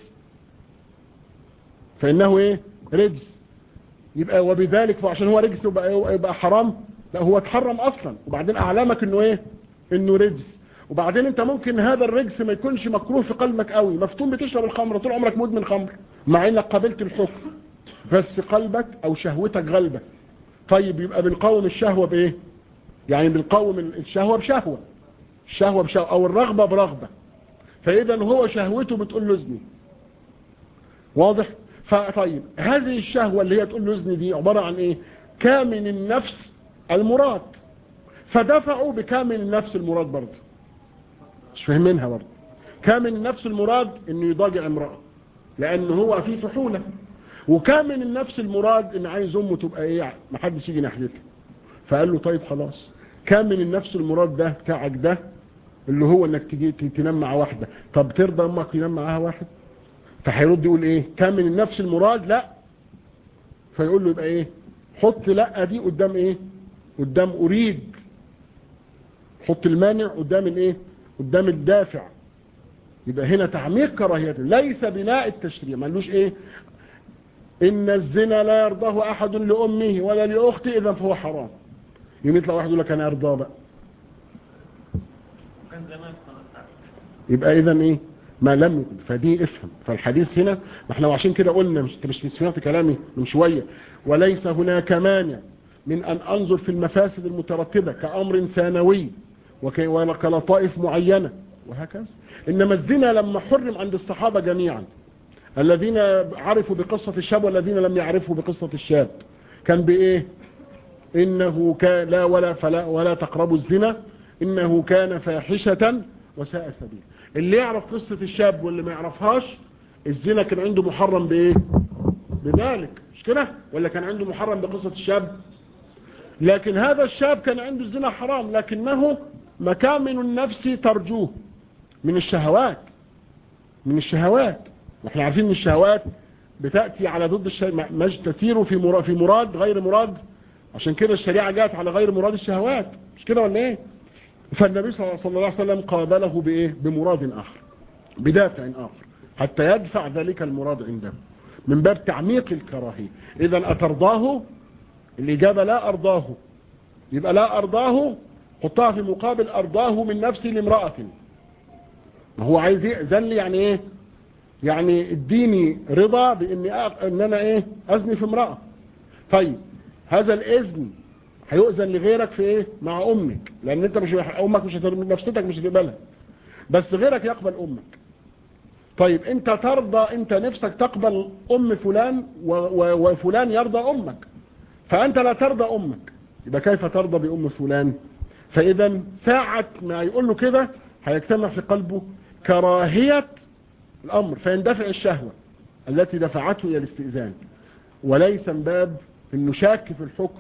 فانه ايه رجس يبقى وبذلك فعشان هو رجس يبقى, يبقى حرام لا هو اتحرم اصلا وبعدين اعلمك انه ايه انه رجس وبعدين انت ممكن هذا الرجس ما يكونش مكروه في قلبك قوي مفتون بتشرب الخمر طول عمرك مدمن خمر مع انك قابلت الحكم بس قلبك او شهوتك غلبة طيب يبقى بنقاوم الشهوة بايه يعني بنقاوم الشهوة بشهوة الشهوة بشهوة او الرغبة برغبة فاذا هو شهوته بتقول له اذني واضح فطيب هذه الشهوة اللي هي تقول له اذني دي عبارة عن ايه كامن النفس المراد فدفعوا بكامل النفس المراد برضه مش فاهمينها برضه كامل النفس المراد انه يضاجع امرأة لان هو في فحولة وكامل النفس المراد ان عايز امه تبقى ايه محدش يجي ناحيتها فقال له طيب خلاص كامل النفس المراد ده بتاعك ده اللي هو انك تجي تنام مع واحدة طب ترضى امك ينام معاها واحد فهيرد يقول ايه كامل النفس المراد لا فيقول له يبقى ايه حط لا دي قدام ايه قدام اريد حط المانع قدام الايه قدام الدافع يبقى هنا تعميق كراهيته ليس بناء التشريع مالوش ايه ان الزنا لا يرضاه احد لامه ولا لاخته اذا فهو حرام يمثل واحد يقول لك انا ارضاه بقى يبقى اذا ايه ما لم يكن فدي افهم فالحديث هنا ما احنا عشان كده قلنا مش مش سمعت كلامي من شوية وليس هناك مانع من ان انظر في المفاسد المترتبة كامر ثانوي وكلطائف معينة وهكذا انما الزنا لما حرم عند الصحابة جميعا الذين عرفوا بقصة الشاب والذين لم يعرفوا بقصة الشاب كان بايه انه كان لا ولا فلا ولا تقربوا الزنا انه كان فاحشة وساء سبيل اللي يعرف قصة الشاب واللي ما يعرفهاش الزنا كان عنده محرم بايه بذلك مش كده ولا كان عنده محرم بقصة الشاب لكن هذا الشاب كان عنده الزنا حرام لكنه مكامن النفس ترجوه من الشهوات من الشهوات واحنا عارفين ان الشهوات بتأتي على ضد الشيء مش تسير في مراد, في مراد غير مراد عشان كده الشريعة جاءت على غير مراد الشهوات مش كده ولا ايه فالنبي صلى الله عليه وسلم قابله بايه بمراد اخر بدافع اخر حتى يدفع ذلك المراد عنده من باب تعميق الكراهية اذا اترضاه الاجابة لا ارضاه يبقى لا ارضاه حطها في مقابل ارضاه من نفسي لامرأة ما هو عايز يأذن لي يعني ايه يعني اديني رضا باني ان انا ايه اذني في امرأة طيب هذا الاذن هيؤذن لغيرك في ايه مع امك لان انت مش امك مش نفستك مش هتقبلها بس غيرك يقبل امك طيب انت ترضى انت نفسك تقبل ام فلان وفلان يرضى امك فانت لا ترضى امك يبقى كيف ترضى بام فلان فاذا ساعة ما يقول له كده هيجتمع في قلبه كراهية الامر فيندفع الشهوة التي دفعته الى الاستئذان وليس من باب انه شاك في الحكم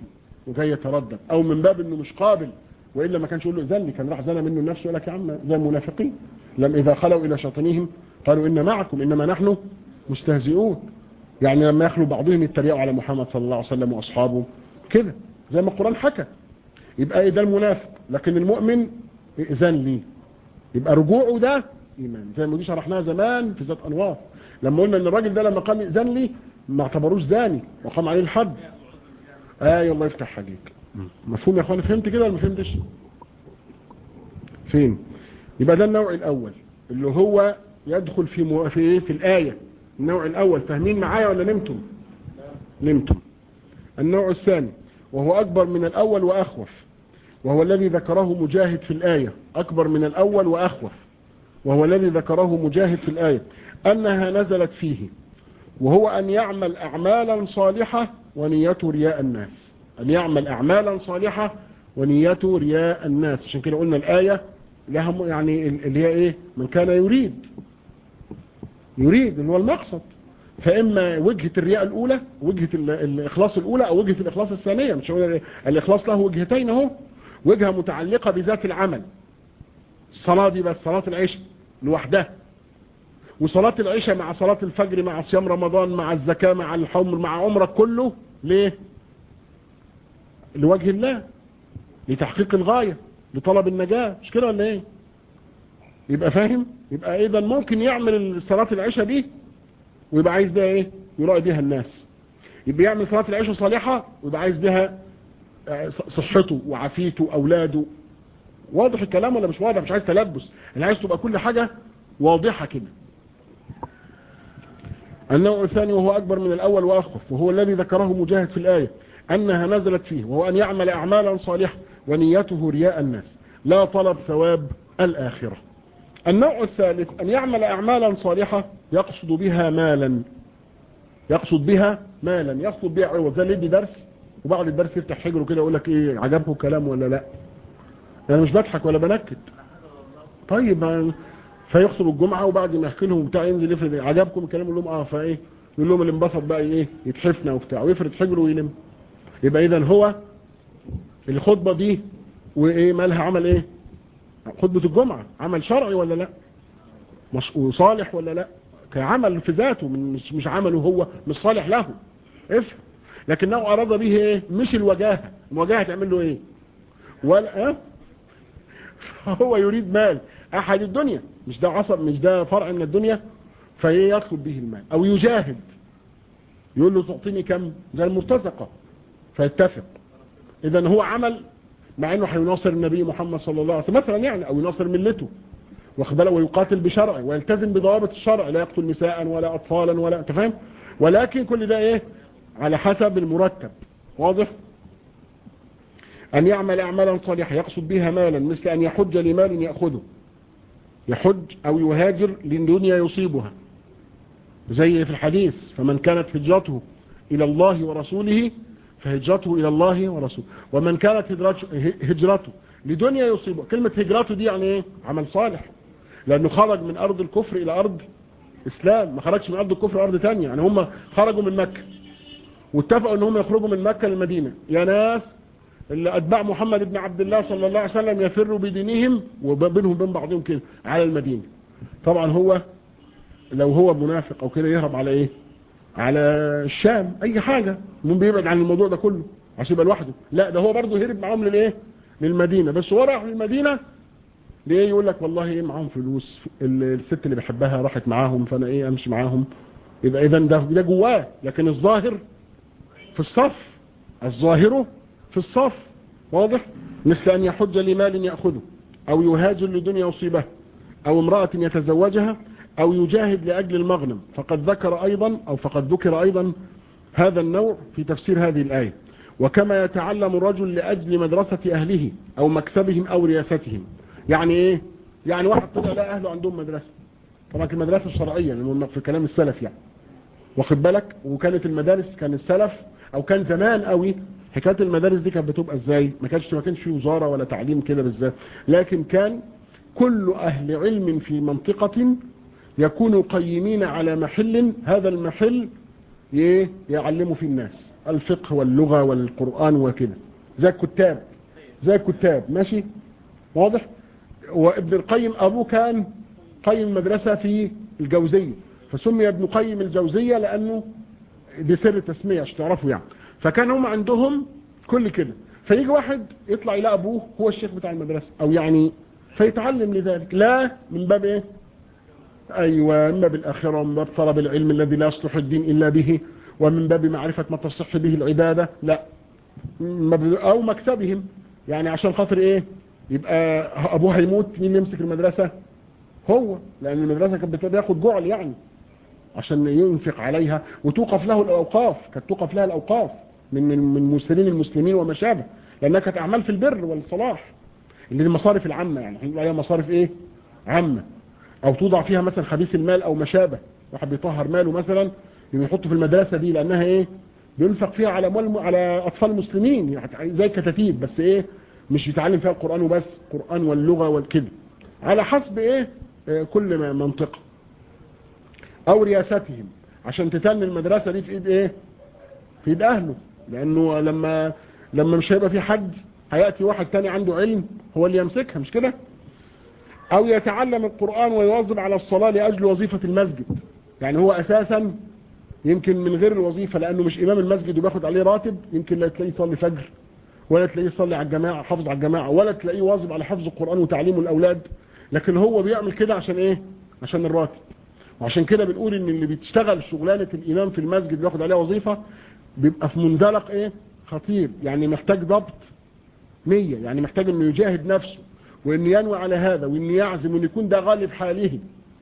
وجاي يتردد او من باب انه مش قابل والا ما كانش يقول له اذن كان راح زنى منه نفسه يقول لك يا عم زي المنافقين لم اذا خلوا الى شاطنيهم قالوا ان معكم انما نحن مستهزئون يعني لما يخلوا بعضهم يتريقوا على محمد صلى الله عليه وسلم واصحابه كده زي ما القران حكى يبقى ايه ده المنافق لكن المؤمن اذن ليه يبقى رجوعه ده ايمان زي ما دي شرحناها زمان في ذات انوار لما قلنا ان الراجل ده لما قام اذن لي ما اعتبروش زاني وقام عليه الحد اي الله يفتح عليك مفهوم يا اخوان فهمت كده ولا ما فهمتش فين يبقى ده النوع الاول اللي هو يدخل في مو... في ايه في الايه النوع الاول فاهمين معايا ولا نمتم نمتم النوع الثاني وهو اكبر من الاول واخوف وهو الذي ذكره مجاهد في الايه اكبر من الاول واخوف وهو الذي ذكره مجاهد في الايه انها نزلت فيه وهو ان يعمل اعمالا صالحه ونيته رياء الناس أن يعمل أعمالا صالحة ونيته رياء الناس عشان كده قلنا الآية لها يعني اللي هي إيه من كان يريد يريد اللي هو المقصد فإما وجهة الرياء الأولى وجهة الإخلاص الأولى أو وجهة الإخلاص الثانية مش هو الإخلاص له وجهتين اهو وجهة متعلقة بذات العمل الصلاة دي بس صلاة العشاء لوحدها وصلاة العشاء مع صلاة الفجر مع صيام رمضان مع الزكاة مع الحمر مع عمرك كله ليه لوجه الله لتحقيق الغاية لطلب النجاة مش كده ولا ايه يبقى فاهم يبقى اذا ممكن يعمل صلاة العشاء دي ويبقى عايز بها ايه يراعي بها الناس يبقى يعمل صلاة العشاء صالحة ويبقى عايز بها صحته وعافيته واولاده واضح الكلام ولا مش واضح مش عايز تلبس انا عايز تبقى كل حاجة واضحة كده النوع الثاني وهو اكبر من الاول واخف وهو الذي ذكره مجاهد في الايه أنها نزلت فيه وهو أن يعمل أعمالا صالحة ونيته رياء الناس لا طلب ثواب الآخرة النوع الثالث أن يعمل أعمالا صالحة يقصد بها مالا يقصد بها مالا يقصد بها عوض زي اللي يدي درس وبعد الدرس يفتح حجره كده يقول لك ايه عجبكم الكلام ولا لا انا مش بضحك ولا بنكد طيب فيخطب الجمعة وبعد ما يحكي لهم بتاع ينزل يفرد عجبكم الكلام يقول لهم اه فايه يقول لهم اللي انبسط بقى ايه يتحفنا وبتاع ويفرد حجره ويلم يبقى اذا هو الخطبة دي وايه مالها عمل ايه خطبة الجمعة عمل شرعي ولا لا وصالح ولا لا كعمل في ذاته مش, مش عمله هو مش صالح له افهم لكنه اراد به ايه مش الوجاهة الوجاهة تعمل له ايه ولا اه هو يريد مال احد الدنيا مش ده عصب مش ده فرع من الدنيا فيطلب به المال او يجاهد يقول له تعطيني كم زي المرتزقه فيتفق اذا هو عمل مع انه هيناصر النبي محمد صلى الله عليه وسلم مثلا يعني او يناصر ملته واخد بالك ويقاتل بشرع ويلتزم بضوابط الشرع لا يقتل نساء ولا اطفالا ولا انت فاهم ولكن كل ده ايه على حسب المرتب واضح ان يعمل اعمالا صالحه يقصد بها مالا مثل ان يحج لمال ياخذه يحج او يهاجر لدنيا يصيبها زي في الحديث فمن كانت هجرته الى الله ورسوله فهجرته إلى الله ورسوله ومن كانت هجرته لدنيا يصيبه كلمة هجرته دي يعني ايه عمل صالح لأنه خرج من أرض الكفر إلى أرض إسلام ما خرجش من أرض الكفر أرض تانية يعني هم خرجوا من مكة واتفقوا ان هم يخرجوا من مكة للمدينة يا ناس اللي أتباع محمد بن عبد الله صلى الله عليه وسلم يفروا بدينهم وبينهم بين بعضهم كده على المدينة طبعا هو لو هو منافق أو كده يهرب على إيه على الشام اي حاجة مين بيبعد عن الموضوع ده كله عشان يبقى لوحده لا ده هو برضه هرب معاهم للايه للمدينة بس هو راح للمدينة ليه يقول لك والله ايه معاهم فلوس الست اللي بحبها راحت معاهم فانا ايه امشي معاهم يبقى اذا ده ده جواه لكن الظاهر في الصف الظاهر في الصف واضح مثل ان يحج لمال ياخذه او يهاجر لدنيا يصيبه او امرأة يتزوجها أو يجاهد لأجل المغنم فقد ذكر أيضا أو فقد ذكر أيضا هذا النوع في تفسير هذه الآية وكما يتعلم الرجل لأجل مدرسة أهله أو مكسبهم أو رياستهم يعني إيه يعني واحد طلع لا أهله عندهم مدرسة طبعا المدرسة الشرعية في كلام السلف يعني واخد بالك وكانت المدارس كان السلف أو كان زمان قوي حكاية المدارس دي كانت بتبقى ازاي ما كانش ما كانش في وزارة ولا تعليم كده بالذات لكن كان كل أهل علم في منطقة يكونوا قيمين على محل هذا المحل يعلموا فيه الناس الفقه واللغة والقرآن وكده زي الكتاب زي الكتاب ماشي واضح وابن القيم ابوه كان قيم مدرسة في الجوزية فسمي ابن قيم الجوزية لانه دي سر التسمية عشان تعرفوا يعني فكان هم عندهم كل كده فيجي واحد يطلع الى ابوه هو الشيخ بتاع المدرسة او يعني فيتعلم لذلك لا من باب ايه ايوه من باب الاخرة ومن باب طلب العلم الذي لا يصلح الدين الا به ومن باب معرفة ما تصح به العبادة لا او مكسبهم يعني عشان خاطر ايه يبقى ابوه هيموت مين يمسك المدرسة هو لان المدرسة كانت بتاخد جعل يعني عشان ينفق عليها وتوقف له الاوقاف كانت توقف لها الاوقاف من من من مسلمين المسلمين وما شابه لانها كانت اعمال في البر والصلاح اللي دي المصارف العامة يعني هنقول عليها مصارف ايه عامة او توضع فيها مثلا خبيث المال او ما شابه واحد بيطهر ماله مثلا يحطه في المدرسة دي لانها ايه بينفق فيها على اموال على اطفال مسلمين يعني زي كتاتيب بس ايه مش يتعلم فيها القرآن وبس القرآن واللغة والكده على حسب ايه آه كل ما منطقة او رياستهم عشان تتن المدرسة دي في ايد ايه في ايد اهله لانه لما لما مش هيبقى في حد هيأتي واحد تاني عنده علم هو اللي يمسكها مش كده او يتعلم القرآن ويواظب على الصلاة لأجل وظيفة المسجد يعني هو اساسا يمكن من غير الوظيفة لانه مش امام المسجد وبياخد عليه راتب يمكن لا تلاقيه يصلي فجر ولا تلاقيه يصلي على الجماعة حافظ على الجماعة ولا تلاقيه واظب على حفظ القرآن وتعليمه الاولاد لكن هو بيعمل كده عشان ايه عشان الراتب وعشان كده بنقول ان اللي بتشتغل شغلانة الامام في المسجد بياخد عليها وظيفة بيبقى في منزلق ايه خطير يعني محتاج ضبط نية يعني محتاج انه يجاهد نفسه وان ينوي على هذا وان يعزم وان يكون ده غالب حاله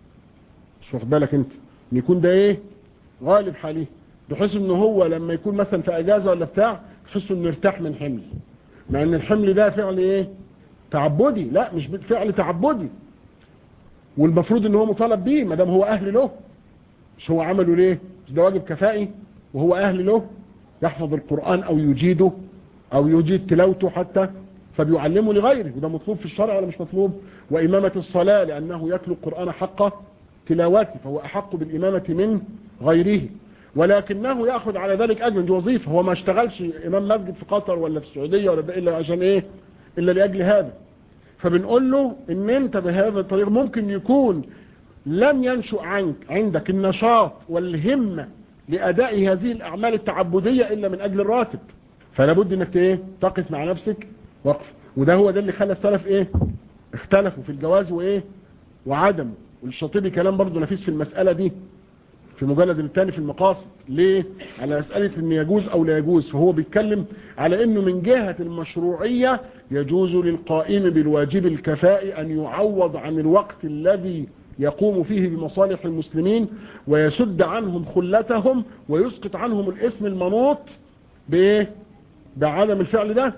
مش واخد بالك انت ان يكون ده ايه غالب حاله بحيث ان هو لما يكون مثلا في اجازة ولا بتاع تحس انه يرتاح من حمل مع ان الحمل ده فعل ايه تعبدي لا مش فعل تعبدي والمفروض ان هو مطالب بيه ما دام هو اهل له مش هو عمله ليه مش ده واجب كفائي وهو اهل له يحفظ القرآن او يجيده او يجيد تلاوته حتى فبيعلمه لغيره وده مطلوب في الشرع ولا مش مطلوب وإمامة الصلاة لأنه يتلو القرآن حق تلاوته فهو أحق بالإمامة من غيره ولكنه يأخذ على ذلك أجر دي وظيفة هو ما اشتغلش إمام مسجد في قطر ولا في السعودية ولا ده إلا عشان إيه إلا لأجل هذا فبنقول له إن أنت بهذا الطريق ممكن يكون لم ينشأ عنك عندك النشاط والهمة لأداء هذه الأعمال التعبدية إلا من أجل الراتب فلا بد انك ايه تقف مع نفسك وقف وده هو ده اللي خلى السلف ايه اختلفوا في الجواز وايه وعدم والشاطبي كلام برضه نفيس في المسألة دي في مجلد الثاني في المقاصد ليه على مسألة ان يجوز او لا يجوز فهو بيتكلم على انه من جهة المشروعية يجوز للقائم بالواجب الكفائي ان يعوض عن الوقت الذي يقوم فيه بمصالح المسلمين ويسد عنهم خلتهم ويسقط عنهم الاسم المنوط بايه بعدم الفعل ده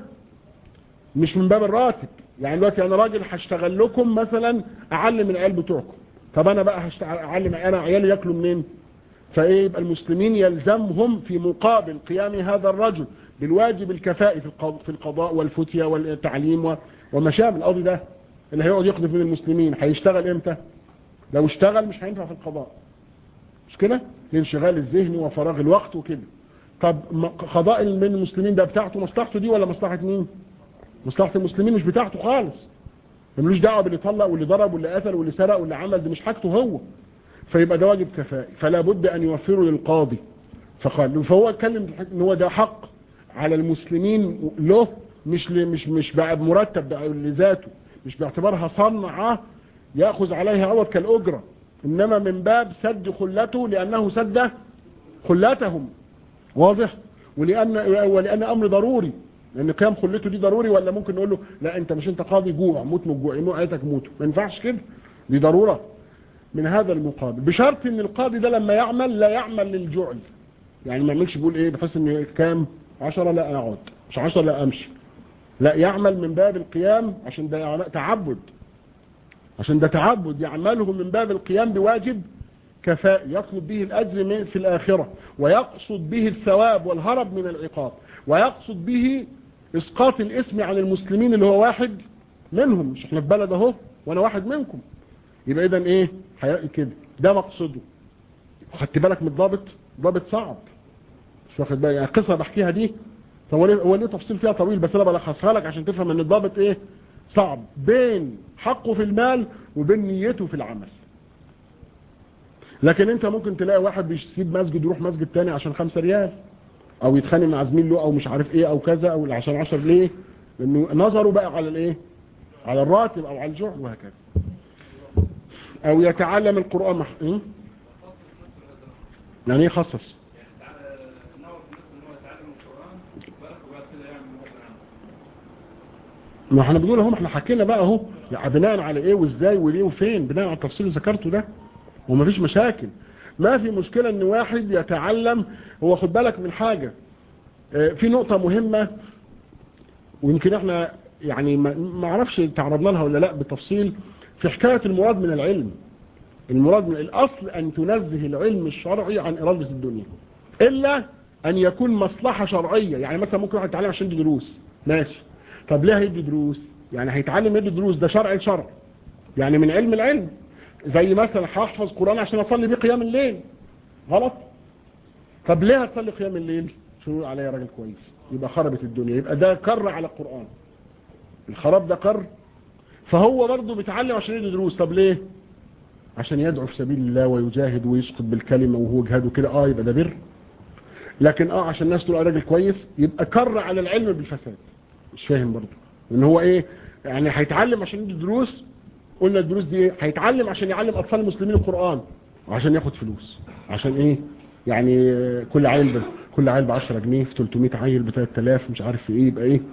مش من باب الراتب يعني دلوقتي انا راجل هشتغل لكم مثلا اعلم العيال بتوعكم طب انا بقى اعلم انا عيالي ياكلوا منين فايه يبقى المسلمين يلزمهم في مقابل قيام هذا الرجل بالواجب الكفائي في القضاء والفتية والتعليم وما شابه القاضي ده اللي هيقعد يقضي من المسلمين هيشتغل امتى لو اشتغل مش هينفع في القضاء مش كده لانشغال الذهن وفراغ الوقت وكده طب قضاء من المسلمين ده بتاعته مصلحته دي ولا مصلحة مين مصلحة المسلمين مش بتاعته خالص ملوش دعوه باللي طلق واللي ضرب واللي قتل واللي سرق واللي عمل دي مش حاجته هو فيبقى ده واجب كفائي فلا بد ان يوفره للقاضي فقال فهو اتكلم ان هو ده حق على المسلمين له مش مش مش بقى بمرتب بقى لذاته مش باعتبارها صنعه ياخذ عليها عوض كالاجره انما من باب سد خلته لانه سد خلتهم واضح ولان ولان امر ضروري لان قيام خلته دي ضروري ولا ممكن نقول له لا انت مش انت قاضي جوع موت من الجوع يموت عيتك موتوا ما ينفعش كده دي ضروره من هذا المقابل بشرط ان القاضي ده لما يعمل لا يعمل للجعل يعني ما يعملش بيقول ايه بحيث ان كام 10 لا اقعد مش 10 لا امشي لا يعمل من باب القيام عشان ده تعبد عشان ده تعبد يعمله من باب القيام بواجب كفاء يطلب به الأجر في الآخرة ويقصد به الثواب والهرب من العقاب ويقصد به إسقاط الاسم عن المسلمين اللي هو واحد منهم مش احنا في بلد اهو وانا واحد منكم يبقى اذا ايه حياء كده ده مقصده خدت بالك من الضابط ضابط صعب مش واخد بالك يعني قصه بحكيها دي هو ليه هو ليه تفصيل فيها طويل بس انا بلخصها لك عشان تفهم ان الضابط ايه صعب بين حقه في المال وبين نيته في العمل لكن انت ممكن تلاقي واحد بيسيب مسجد يروح مسجد تاني عشان خمسة ريال او يتخانق مع زميل له او مش عارف ايه او كذا او عشان عشر ليه لانه نظره بقى على الايه على الراتب او على الجهد وهكذا او يتعلم القرآن مح... م? يعني ايه خصص ما احنا بنقول اهو احنا حكينا بقى اهو يعني بناء على ايه وازاي وليه وفين بناء على التفصيل اللي ذكرته ده ومفيش مشاكل ما في مشكلة ان واحد يتعلم هو خد بالك من حاجة اه في نقطة مهمة ويمكن احنا يعني ما اعرفش تعرضنا لها ولا لا بالتفصيل في حكاية المراد من العلم المراد من الاصل ان تنزه العلم الشرعي عن ارادة الدنيا الا ان يكون مصلحة شرعية يعني مثلا ممكن واحد يتعلم عشان يدي دروس ماشي طب ليه هيدي دروس يعني هيتعلم يدي دروس ده شرع الشرع يعني من علم العلم زي مثلا هحفظ قرآن عشان اصلي بيه قيام الليل غلط طب ليه هتصلي قيام الليل شو نقول عليا راجل كويس يبقى خربت الدنيا يبقى ده كر على القرآن الخراب ده كر فهو برضه بيتعلم عشان يدي دروس طب ليه عشان يدعو في سبيل الله ويجاهد ويسقط بالكلمة وهو جهاده كده اه يبقى ده بر لكن اه عشان الناس تقول راجل كويس يبقى كر على العلم بالفساد مش فاهم برضه ان هو ايه يعني هيتعلم عشان يدي دروس قلنا الدروس دي ايه هيتعلم عشان يعلم اطفال المسلمين القرآن وعشان ياخد فلوس عشان ايه يعني كل عيل كل عيل ب 10 جنيه في 300 عيل ب 3000 مش عارف في ايه يبقى ايه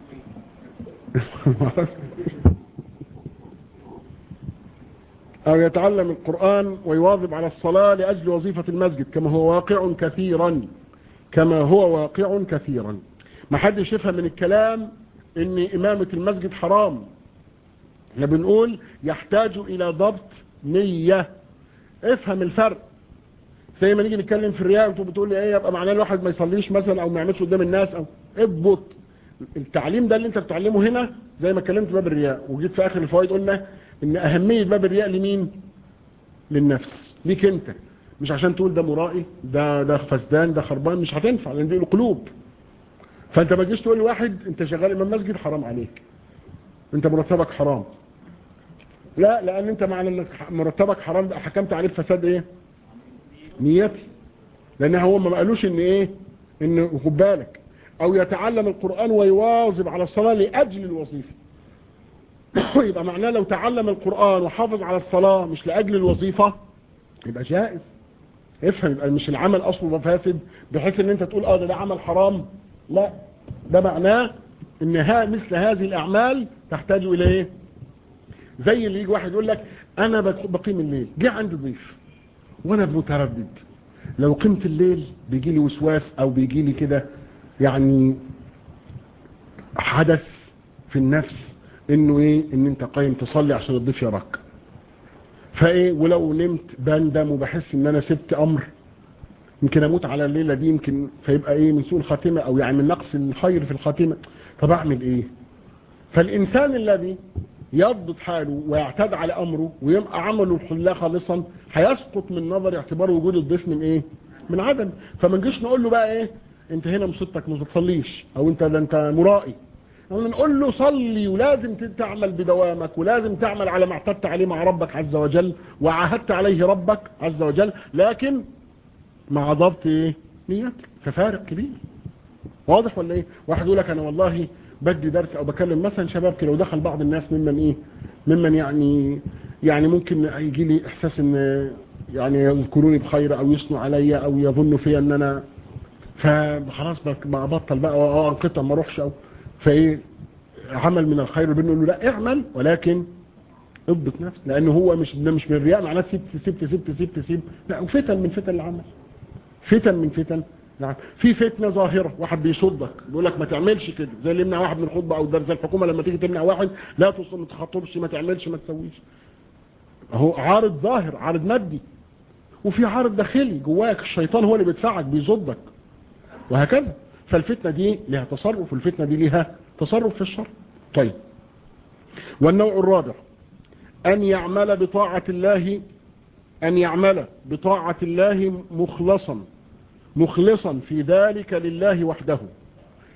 او يتعلم القرآن ويواظب على الصلاة لأجل وظيفة المسجد كما هو واقع كثيرا كما هو واقع كثيرا ما حدش يفهم من الكلام ان امامة المسجد حرام احنا بنقول يحتاج الى ضبط نية افهم الفرق زي ما نيجي نتكلم في الرياء وانتوا بتقول لي ايه يبقى معناه الواحد ما يصليش مثلا او ما يعملش قدام الناس او اضبط التعليم ده اللي انت بتعلمه هنا زي ما اتكلمت باب الرياء وجيت في اخر الفوائد قلنا ان اهمية باب الرياء لمين للنفس ليك انت مش عشان تقول ده مرائي ده ده فسدان ده خربان مش هتنفع لان دي القلوب فانت ما تجيش تقول لواحد انت شغال امام مسجد حرام عليك انت مرتبك حرام لا لان انت معنى انك مرتبك حرام حكمت عليه بفساد ايه نيتي لان هو ما قالوش ان ايه ان خد بالك او يتعلم القرآن ويواظب على الصلاة لاجل الوظيفة يبقى معناه لو تعلم القرآن وحافظ على الصلاة مش لاجل الوظيفة يبقى جائز افهم يبقى مش العمل اصله فاسد بحيث ان انت تقول اه ده, ده عمل حرام لا ده معناه ان ها مثل هذه الاعمال تحتاج الى ايه زي اللي يجي واحد يقول لك انا بقيم الليل جه عندي ضيف وانا متردد لو قمت الليل بيجي لي وسواس او بيجي لي كده يعني حدث في النفس انه ايه ان انت قايم تصلي عشان الضيف يراك فايه ولو نمت بندم وبحس ان انا سبت امر يمكن اموت على الليلة دي يمكن فيبقى ايه من سوء الخاتمة او يعني من نقص الخير في الخاتمة طب اعمل ايه فالانسان الذي يضبط حاله ويعتاد على امره ويبقى عمله لله خالصا هيسقط من نظر اعتبار وجود الضيف من ايه من عدم فما نجيش نقول له بقى ايه انت هنا مصيبتك ما تصليش او انت ده انت مرائي نقول له صلي ولازم تعمل بدوامك ولازم تعمل على ما اعتدت عليه مع ربك عز وجل وعاهدت عليه ربك عز وجل لكن مع ضبط ايه نيتك ففارق كبير واضح ولا ايه واحد يقول لك انا والله بدي درس او بكلم مثلا شباب كده ودخل بعض الناس ممن ايه ممن يعني يعني ممكن يجي لي احساس ان يعني يذكروني بخير او يثنوا عليا او يظنوا فيا ان انا فخلاص ببطل بقى اه انقطع ما اروحش او فايه عمل من الخير بنقول له لا اعمل ولكن اضبط نفسك لانه هو مش ده مش من الرياء معناه سبت سبت سبت سبت سبت لا وفتن من فتن العمل فتن من فتن نعم في فتنه ظاهره واحد بيصدك بيقول لك ما تعملش كده زي اللي يمنع واحد من الخطبه او درس الحكومه لما تيجي تمنع واحد لا تصل ما تخطبش ما تعملش ما تسويش اهو عارض ظاهر عارض مادي وفي عارض داخلي جواك الشيطان هو اللي بيدفعك بيصدك وهكذا فالفتنه دي لها تصرف والفتنه دي لها تصرف في الشر طيب والنوع الرابع أن يعمل بطاعة الله أن يعمل بطاعة الله مخلصا مخلصا في ذلك لله وحده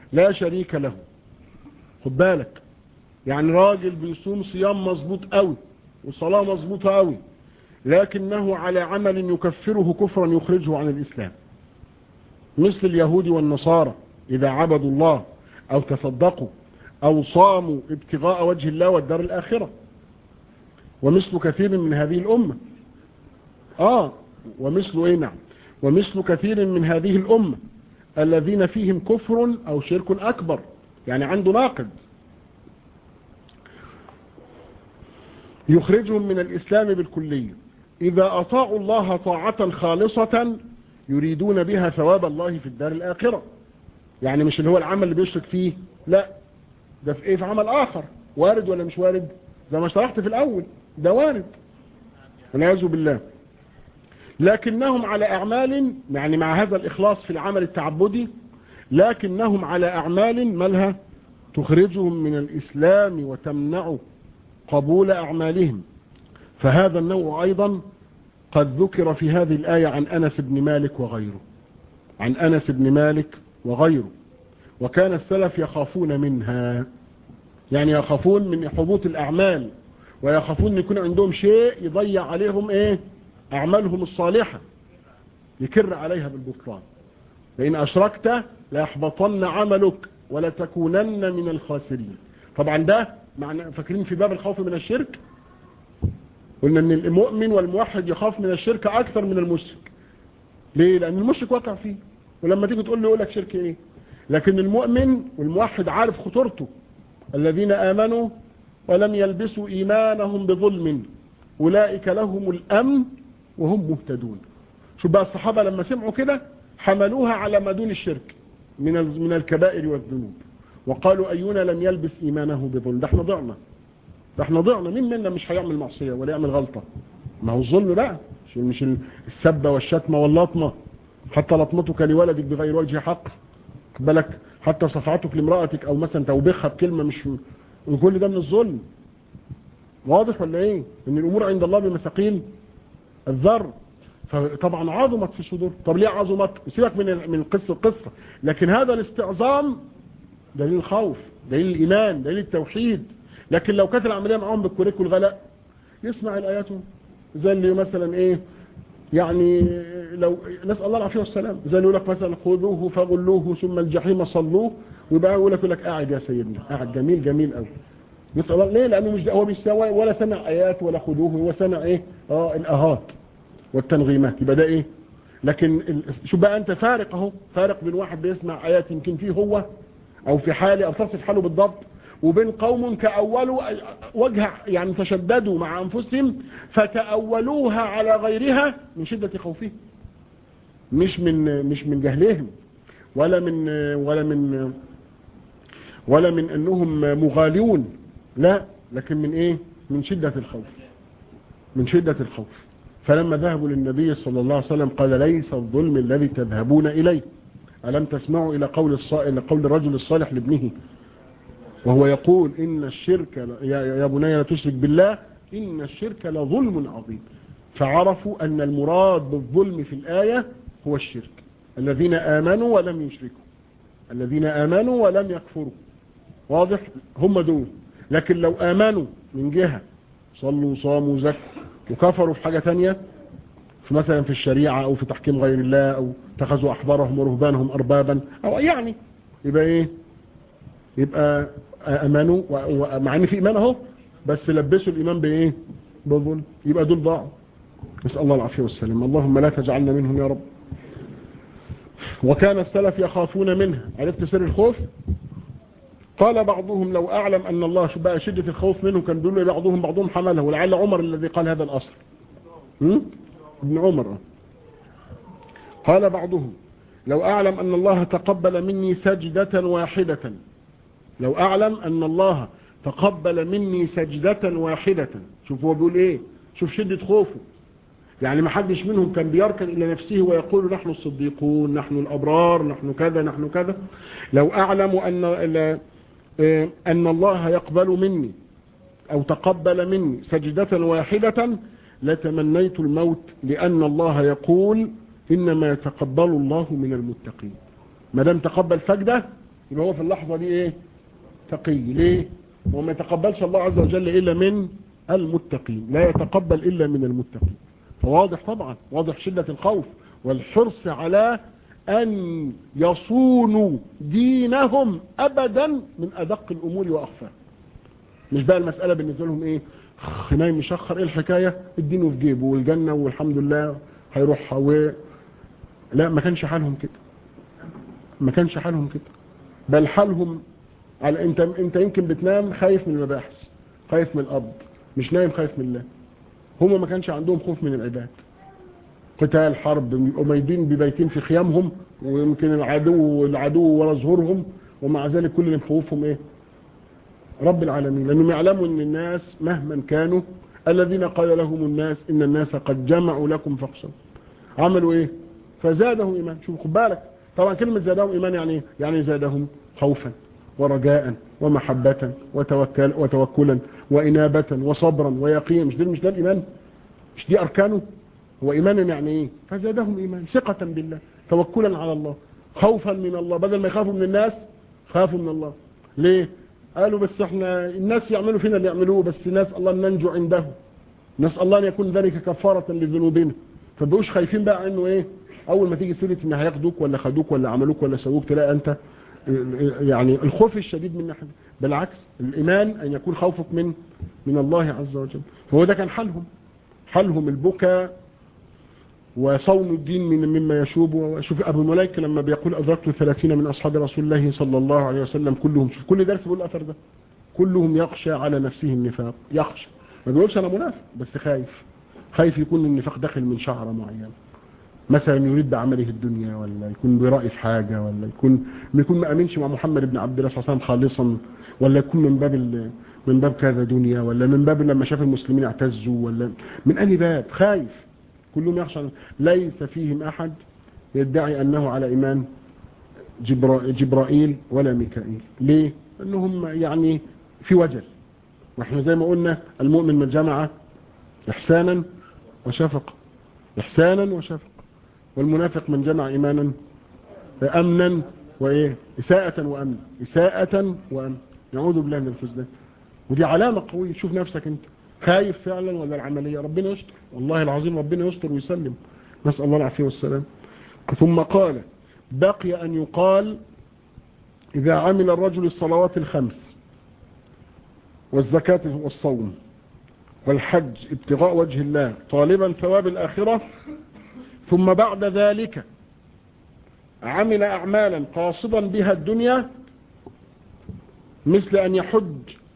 لا شريك له خد بالك يعني راجل بيصوم صيام مظبوط قوي وصلاة مظبوطة قوي لكنه على عمل يكفره كفرا يخرجه عن الإسلام مثل اليهود والنصارى إذا عبدوا الله أو تصدقوا أو صاموا ابتغاء وجه الله والدار الآخرة ومثل كثير من هذه الأمة آه ومثل إيه نعم ومثل كثير من هذه الأمة الذين فيهم كفر أو شرك أكبر يعني عنده ناقد يخرجهم من الإسلام بالكلية إذا أطاعوا الله طاعة خالصة يريدون بها ثواب الله في الدار الآخرة يعني مش اللي هو العمل اللي بيشرك فيه لا ده في ايه في عمل آخر وارد ولا مش وارد زي ما شرحت في الأول ده وارد والعياذ بالله لكنهم على أعمال يعني مع هذا الإخلاص في العمل التعبدي لكنهم على أعمال مالها تخرجهم من الإسلام وتمنع قبول أعمالهم فهذا النوع أيضا قد ذكر في هذه الآية عن أنس بن مالك وغيره عن أنس بن مالك وغيره وكان السلف يخافون منها يعني يخافون من حبوط الأعمال ويخافون أن يكون عندهم شيء يضيع عليهم إيه أعمالهم الصالحة يكر عليها بالبطلان فإن أشركت ليحبطن عملك ولتكونن من الخاسرين طبعا ده معنى فاكرين في باب الخوف من الشرك قلنا ان المؤمن والموحد يخاف من الشرك اكثر من المشرك ليه لان المشرك واقع فيه ولما تيجي تقول له يقول لك شرك ايه لكن المؤمن والموحد عارف خطورته الذين امنوا ولم يلبسوا ايمانهم بظلم اولئك لهم الامن وهم مهتدون شوف بقى الصحابه لما سمعوا كده حملوها على ما دون الشرك من من الكبائر والذنوب وقالوا اينا لم يلبس ايمانه بظلم ده احنا ضعنا ده احنا ضعنا مين منا مش هيعمل معصيه ولا يعمل غلطه ما هو الظلم بقى مش مش السبه والشتمه واللطمه حتى لطمتك لولدك بغير وجه حق بالك حتى صفعتك لامرأتك او مثلا توبخها بكلمة مش كل ده من الظلم واضح ولا ايه ان الامور عند الله بمساقيل الذر فطبعا عظمت في الصدور طب ليه عظمت سيبك من من القصه القصه لكن هذا الاستعظام دليل الخوف دليل الايمان دليل التوحيد لكن لو كانت العمليه معاهم بالكوريك والغلاء يسمع الايات زي اللي مثلا ايه يعني لو نسأل الله العافية والسلام زي يقول لك مثلا خذوه فغلوه ثم الجحيم صلوه ويبقى يقول لك, لك قاعد يا سيدنا قاعد جميل جميل قوي نسأل الله ليه لأنه مش هو مش سوى ولا سمع آيات ولا خذوه هو سمع ايه اه الأهات والتنغيمات يبقى ده ايه لكن شو بقى انت فارق اهو فارق بين واحد بيسمع آيات يمكن فيه هو او في حاله او تصف حاله بالضبط وبين قوم تأولوا وجه يعني تشددوا مع أنفسهم فتأولوها على غيرها من شدة خوفهم مش من مش من جهلهم ولا من ولا من ولا من انهم مغالون لا لكن من ايه من شدة الخوف من شدة الخوف فلما ذهبوا للنبي صلى الله عليه وسلم قال ليس الظلم الذي تذهبون اليه ألم تسمعوا إلى قول الصائل قول الرجل الصالح لابنه وهو يقول إن الشرك يا بني لا تشرك بالله إن الشرك لظلم عظيم فعرفوا أن المراد بالظلم في الآية هو الشرك الذين آمنوا ولم يشركوا الذين آمنوا ولم يكفروا واضح هم دول لكن لو آمنوا من جهة صلوا صاموا زكوا وكفروا في حاجة تانية في مثلا في الشريعة أو في تحكيم غير الله أو اتخذوا أحبارهم ورهبانهم أربابا أو يعني يبقى إيه يبقى امنوا مع ان في ايمان اهو بس لبسوا الايمان بايه بظلم يبقى دول ضاعوا نسال الله العافيه والسلام اللهم لا تجعلنا منهم يا رب وكان السلف يخافون منها عرفت سر الخوف قال بعضهم لو اعلم ان الله بقى شده الخوف منه كان بيقول بعضهم بعضهم حمله ولعل عمر الذي قال هذا الاصل ابن عمر قال بعضهم لو اعلم ان الله تقبل مني سجده واحده لو أعلم أن الله تقبل مني سجدة واحدة شوف هو بيقول إيه شوف شدة خوفه يعني ما حدش منهم كان بيركن إلى نفسه ويقول نحن الصديقون نحن الأبرار نحن كذا نحن كذا لو أعلم أن, أن الله يقبل مني أو تقبل مني سجدة واحدة لتمنيت الموت لأن الله يقول إنما يتقبل الله من المتقين ما دام تقبل سجدة يبقى هو في اللحظة دي ايه تقي ليه هو ما يتقبلش الله عز وجل إلا من المتقين لا يتقبل إلا من المتقين فواضح طبعا واضح شدة الخوف والحرص على أن يصونوا دينهم أبدا من أدق الأمور وأخفاها مش بقى المسألة بالنسبة لهم إيه نايم مشخر إيه الحكاية الدين في جيبه والجنة والحمد لله هيروح و... لا ما كانش حالهم كده ما كانش حالهم كده بل حالهم على انت انت يمكن بتنام خايف من المباحث خايف من القبض مش نايم خايف من الله هم ما كانش عندهم خوف من العباد قتال حرب ميدين ببيتين في خيامهم ويمكن العدو العدو ورا ظهورهم ومع ذلك كل اللي مخوفهم ايه رب العالمين لانهم يعلموا ان الناس مهما كانوا الذين قال لهم الناس ان الناس قد جمعوا لكم فاخشوا عملوا ايه فزادهم ايمان شوف خد بالك طبعا كلمه زادهم ايمان يعني ايه يعني زادهم خوفا ورجاء ومحبة وتوكل وتوكلا وإنابة وصبرا ويقينا مش ده مش ده الإيمان مش دي أركانه هو إيمانا يعني إيه فزادهم إيمان ثقة بالله توكلا على الله خوفا من الله بدل ما يخافوا من الناس خافوا من الله ليه قالوا بس احنا الناس يعملوا فينا اللي يعملوه بس ناس الله أن ننجو عنده نسأل الله أن يكون ذلك كفارة لذنوبنا فبقوش خايفين بقى انه ايه اول ما تيجي سيره ان هياخدوك ولا خدوك ولا عملوك ولا سووك تلاقي انت يعني الخوف الشديد من ناحيه بالعكس الايمان ان يكون خوفك من من الله عز وجل فهو ده كان حالهم حالهم البكاء وصون الدين من مما يشوب وشوف ابو ملايك لما بيقول ادركت ثلاثين من اصحاب رسول الله صلى الله عليه وسلم كلهم شوف كل درس بيقول الاثر ده كلهم يخشى على نفسه النفاق يخشى ما بيقولش انا منافق بس خايف خايف يكون النفاق داخل من شعره معينه مثلا يريد بعمله الدنيا ولا يكون برأي في حاجة ولا يكون يكون ما امنش مع محمد بن عبد الله صلى الله عليه وسلم خالصا ولا يكون من باب من باب كذا دنيا ولا من باب لما شاف المسلمين اعتزوا ولا من اي باب خايف كلهم يخشى ليس فيهم احد يدعي انه على ايمان جبرا جبرائيل ولا ميكائيل ليه انهم يعني في وجل واحنا زي ما قلنا المؤمن من جمع احسانا وشفقه احسانا وشفقه والمنافق من جمع ايمانا امنا وايه اساءة وامن اساءة وامن نعوذ بالله من الفزدان ودي علامة قوية شوف نفسك انت خايف فعلا ولا العملية ربنا يستر والله العظيم ربنا يستر ويسلم نسأل الله العافية والسلام ثم قال بقي ان يقال اذا عمل الرجل الصلوات الخمس والزكاة والصوم والحج ابتغاء وجه الله طالبا ثواب الآخرة ثم بعد ذلك عمل أعمالا قاصدا بها الدنيا مثل أن يحج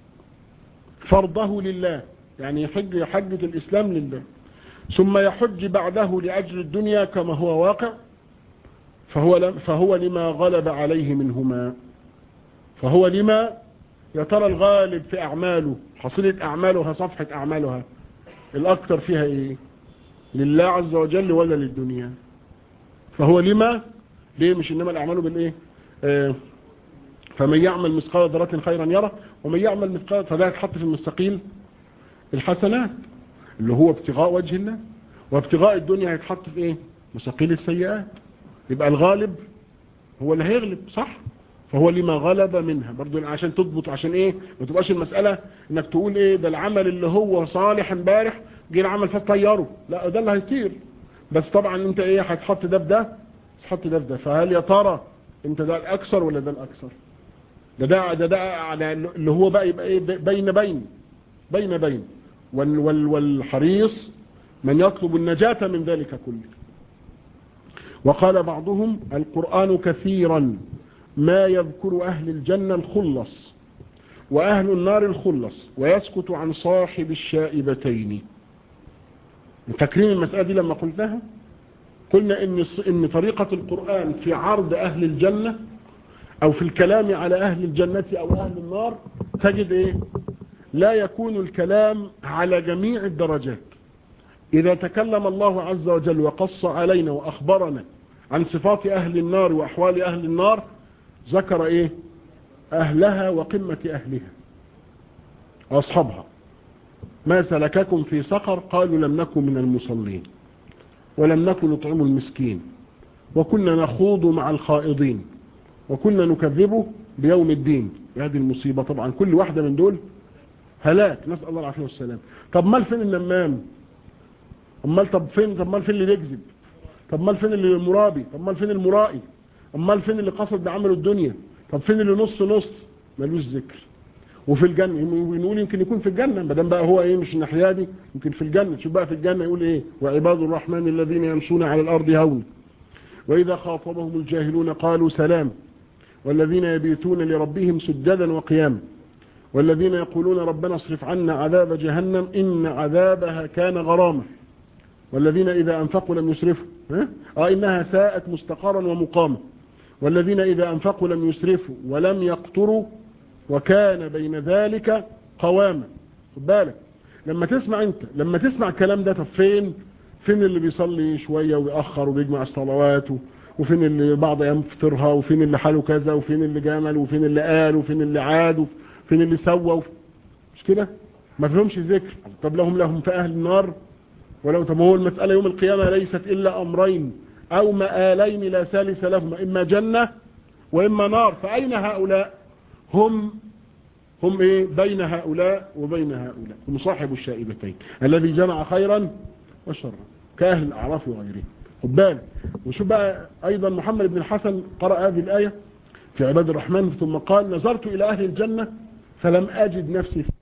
فرضه لله يعني يحج حجة الإسلام لله ثم يحج بعده لأجل الدنيا كما هو واقع فهو, فهو لما غلب عليه منهما فهو لما يا ترى الغالب في أعماله حصيلة أعمالها صفحة أعمالها الأكثر فيها إيه لله عز وجل ولا للدنيا فهو لما ليه مش إنما الأعمال بالإيه آه فمن يعمل مثقال ذرة خيرا يرى ومن يعمل مثقال فده يتحط في المستقيل الحسنات اللي هو ابتغاء وجه الله وابتغاء الدنيا هيتحط في ايه مستقيل السيئات يبقى الغالب هو اللي هيغلب صح فهو لما غلب منها برضو عشان تضبط عشان ايه ما تبقاش المسألة انك تقول ايه ده العمل اللي هو صالح امبارح جه العمل فطيره لا ده اللي هيطير بس طبعا انت ايه هتحط ده بده تحط ده بده فهل يا ترى انت ده الاكثر ولا ده الاكثر ده ده ده, ده على اللي هو بقى يبقى ايه بين بين بين بين وال وال والحريص من يطلب النجاة من ذلك كله وقال بعضهم القرآن كثيرا ما يذكر أهل الجنة الخلص وأهل النار الخلص ويسكت عن صاحب الشائبتين تكريم المسألة دي لما قلتها قلنا إن, إن طريقة القرآن في عرض أهل الجنة أو في الكلام على أهل الجنة أو أهل النار تجد إيه لا يكون الكلام على جميع الدرجات إذا تكلم الله عز وجل وقص علينا وأخبرنا عن صفات أهل النار وأحوال أهل النار ذكر إيه أهلها وقمة أهلها وأصحابها ما سلككم في سقر قالوا لم نكن من المصلين ولم نكن نطعم المسكين وكنا نخوض مع الخائضين وكنا نكذبه بيوم الدين هذه المصيبة طبعا كل واحدة من دول هلاك نسأل الله العافية والسلام طب مال فين النمام امال طب فين طب مال فين اللي بيكذب طب مال فين اللي المرابي طب مال فين المرائي امال فين اللي قصد بعمل الدنيا طب فين اللي نص نص ملوش ذكر وفي الجنة ونقول يمكن يكون في الجنة ما دام بقى هو ايه مش الناحيه دي يمكن في الجنة شوف بقى في الجنة يقول ايه وعباد الرحمن الذين يمشون على الارض هون واذا خاطبهم الجاهلون قالوا سلام والذين يبيتون لربهم سجدا وقياما والذين يقولون ربنا اصرف عنا عذاب جهنم إن عذابها كان غراما والذين إذا أنفقوا لم يسرفوا آه إنها ساءت مستقرا ومقاما والذين إذا أنفقوا لم يسرفوا ولم يقتروا وكان بين ذلك قواما خد بالك لما تسمع انت لما تسمع الكلام ده طب فين فين اللي بيصلي شوية ويأخر وبيجمع الصلوات وفين اللي بعض ايام فطرها وفين اللي حاله كذا وفين اللي جمل وفين اللي قال وفين اللي عاد فين اللي سوى مش كده ما فيهمش ذكر طب لهم لهم في اهل النار ولو طب هو المسألة يوم القيامة ليست الا امرين او مآلين لا ثالث لهما اما جنة واما نار فاين هؤلاء هم هم ايه بين هؤلاء وبين هؤلاء هم صاحب الشائبتين الذي جمع خيرا وشرا كاهل الاعراف وغيره خد بالك وشوف بقى ايضا محمد بن الحسن قرأ هذه الآية في عباد الرحمن ثم قال نظرت الى اهل الجنة فلم اجد نفسي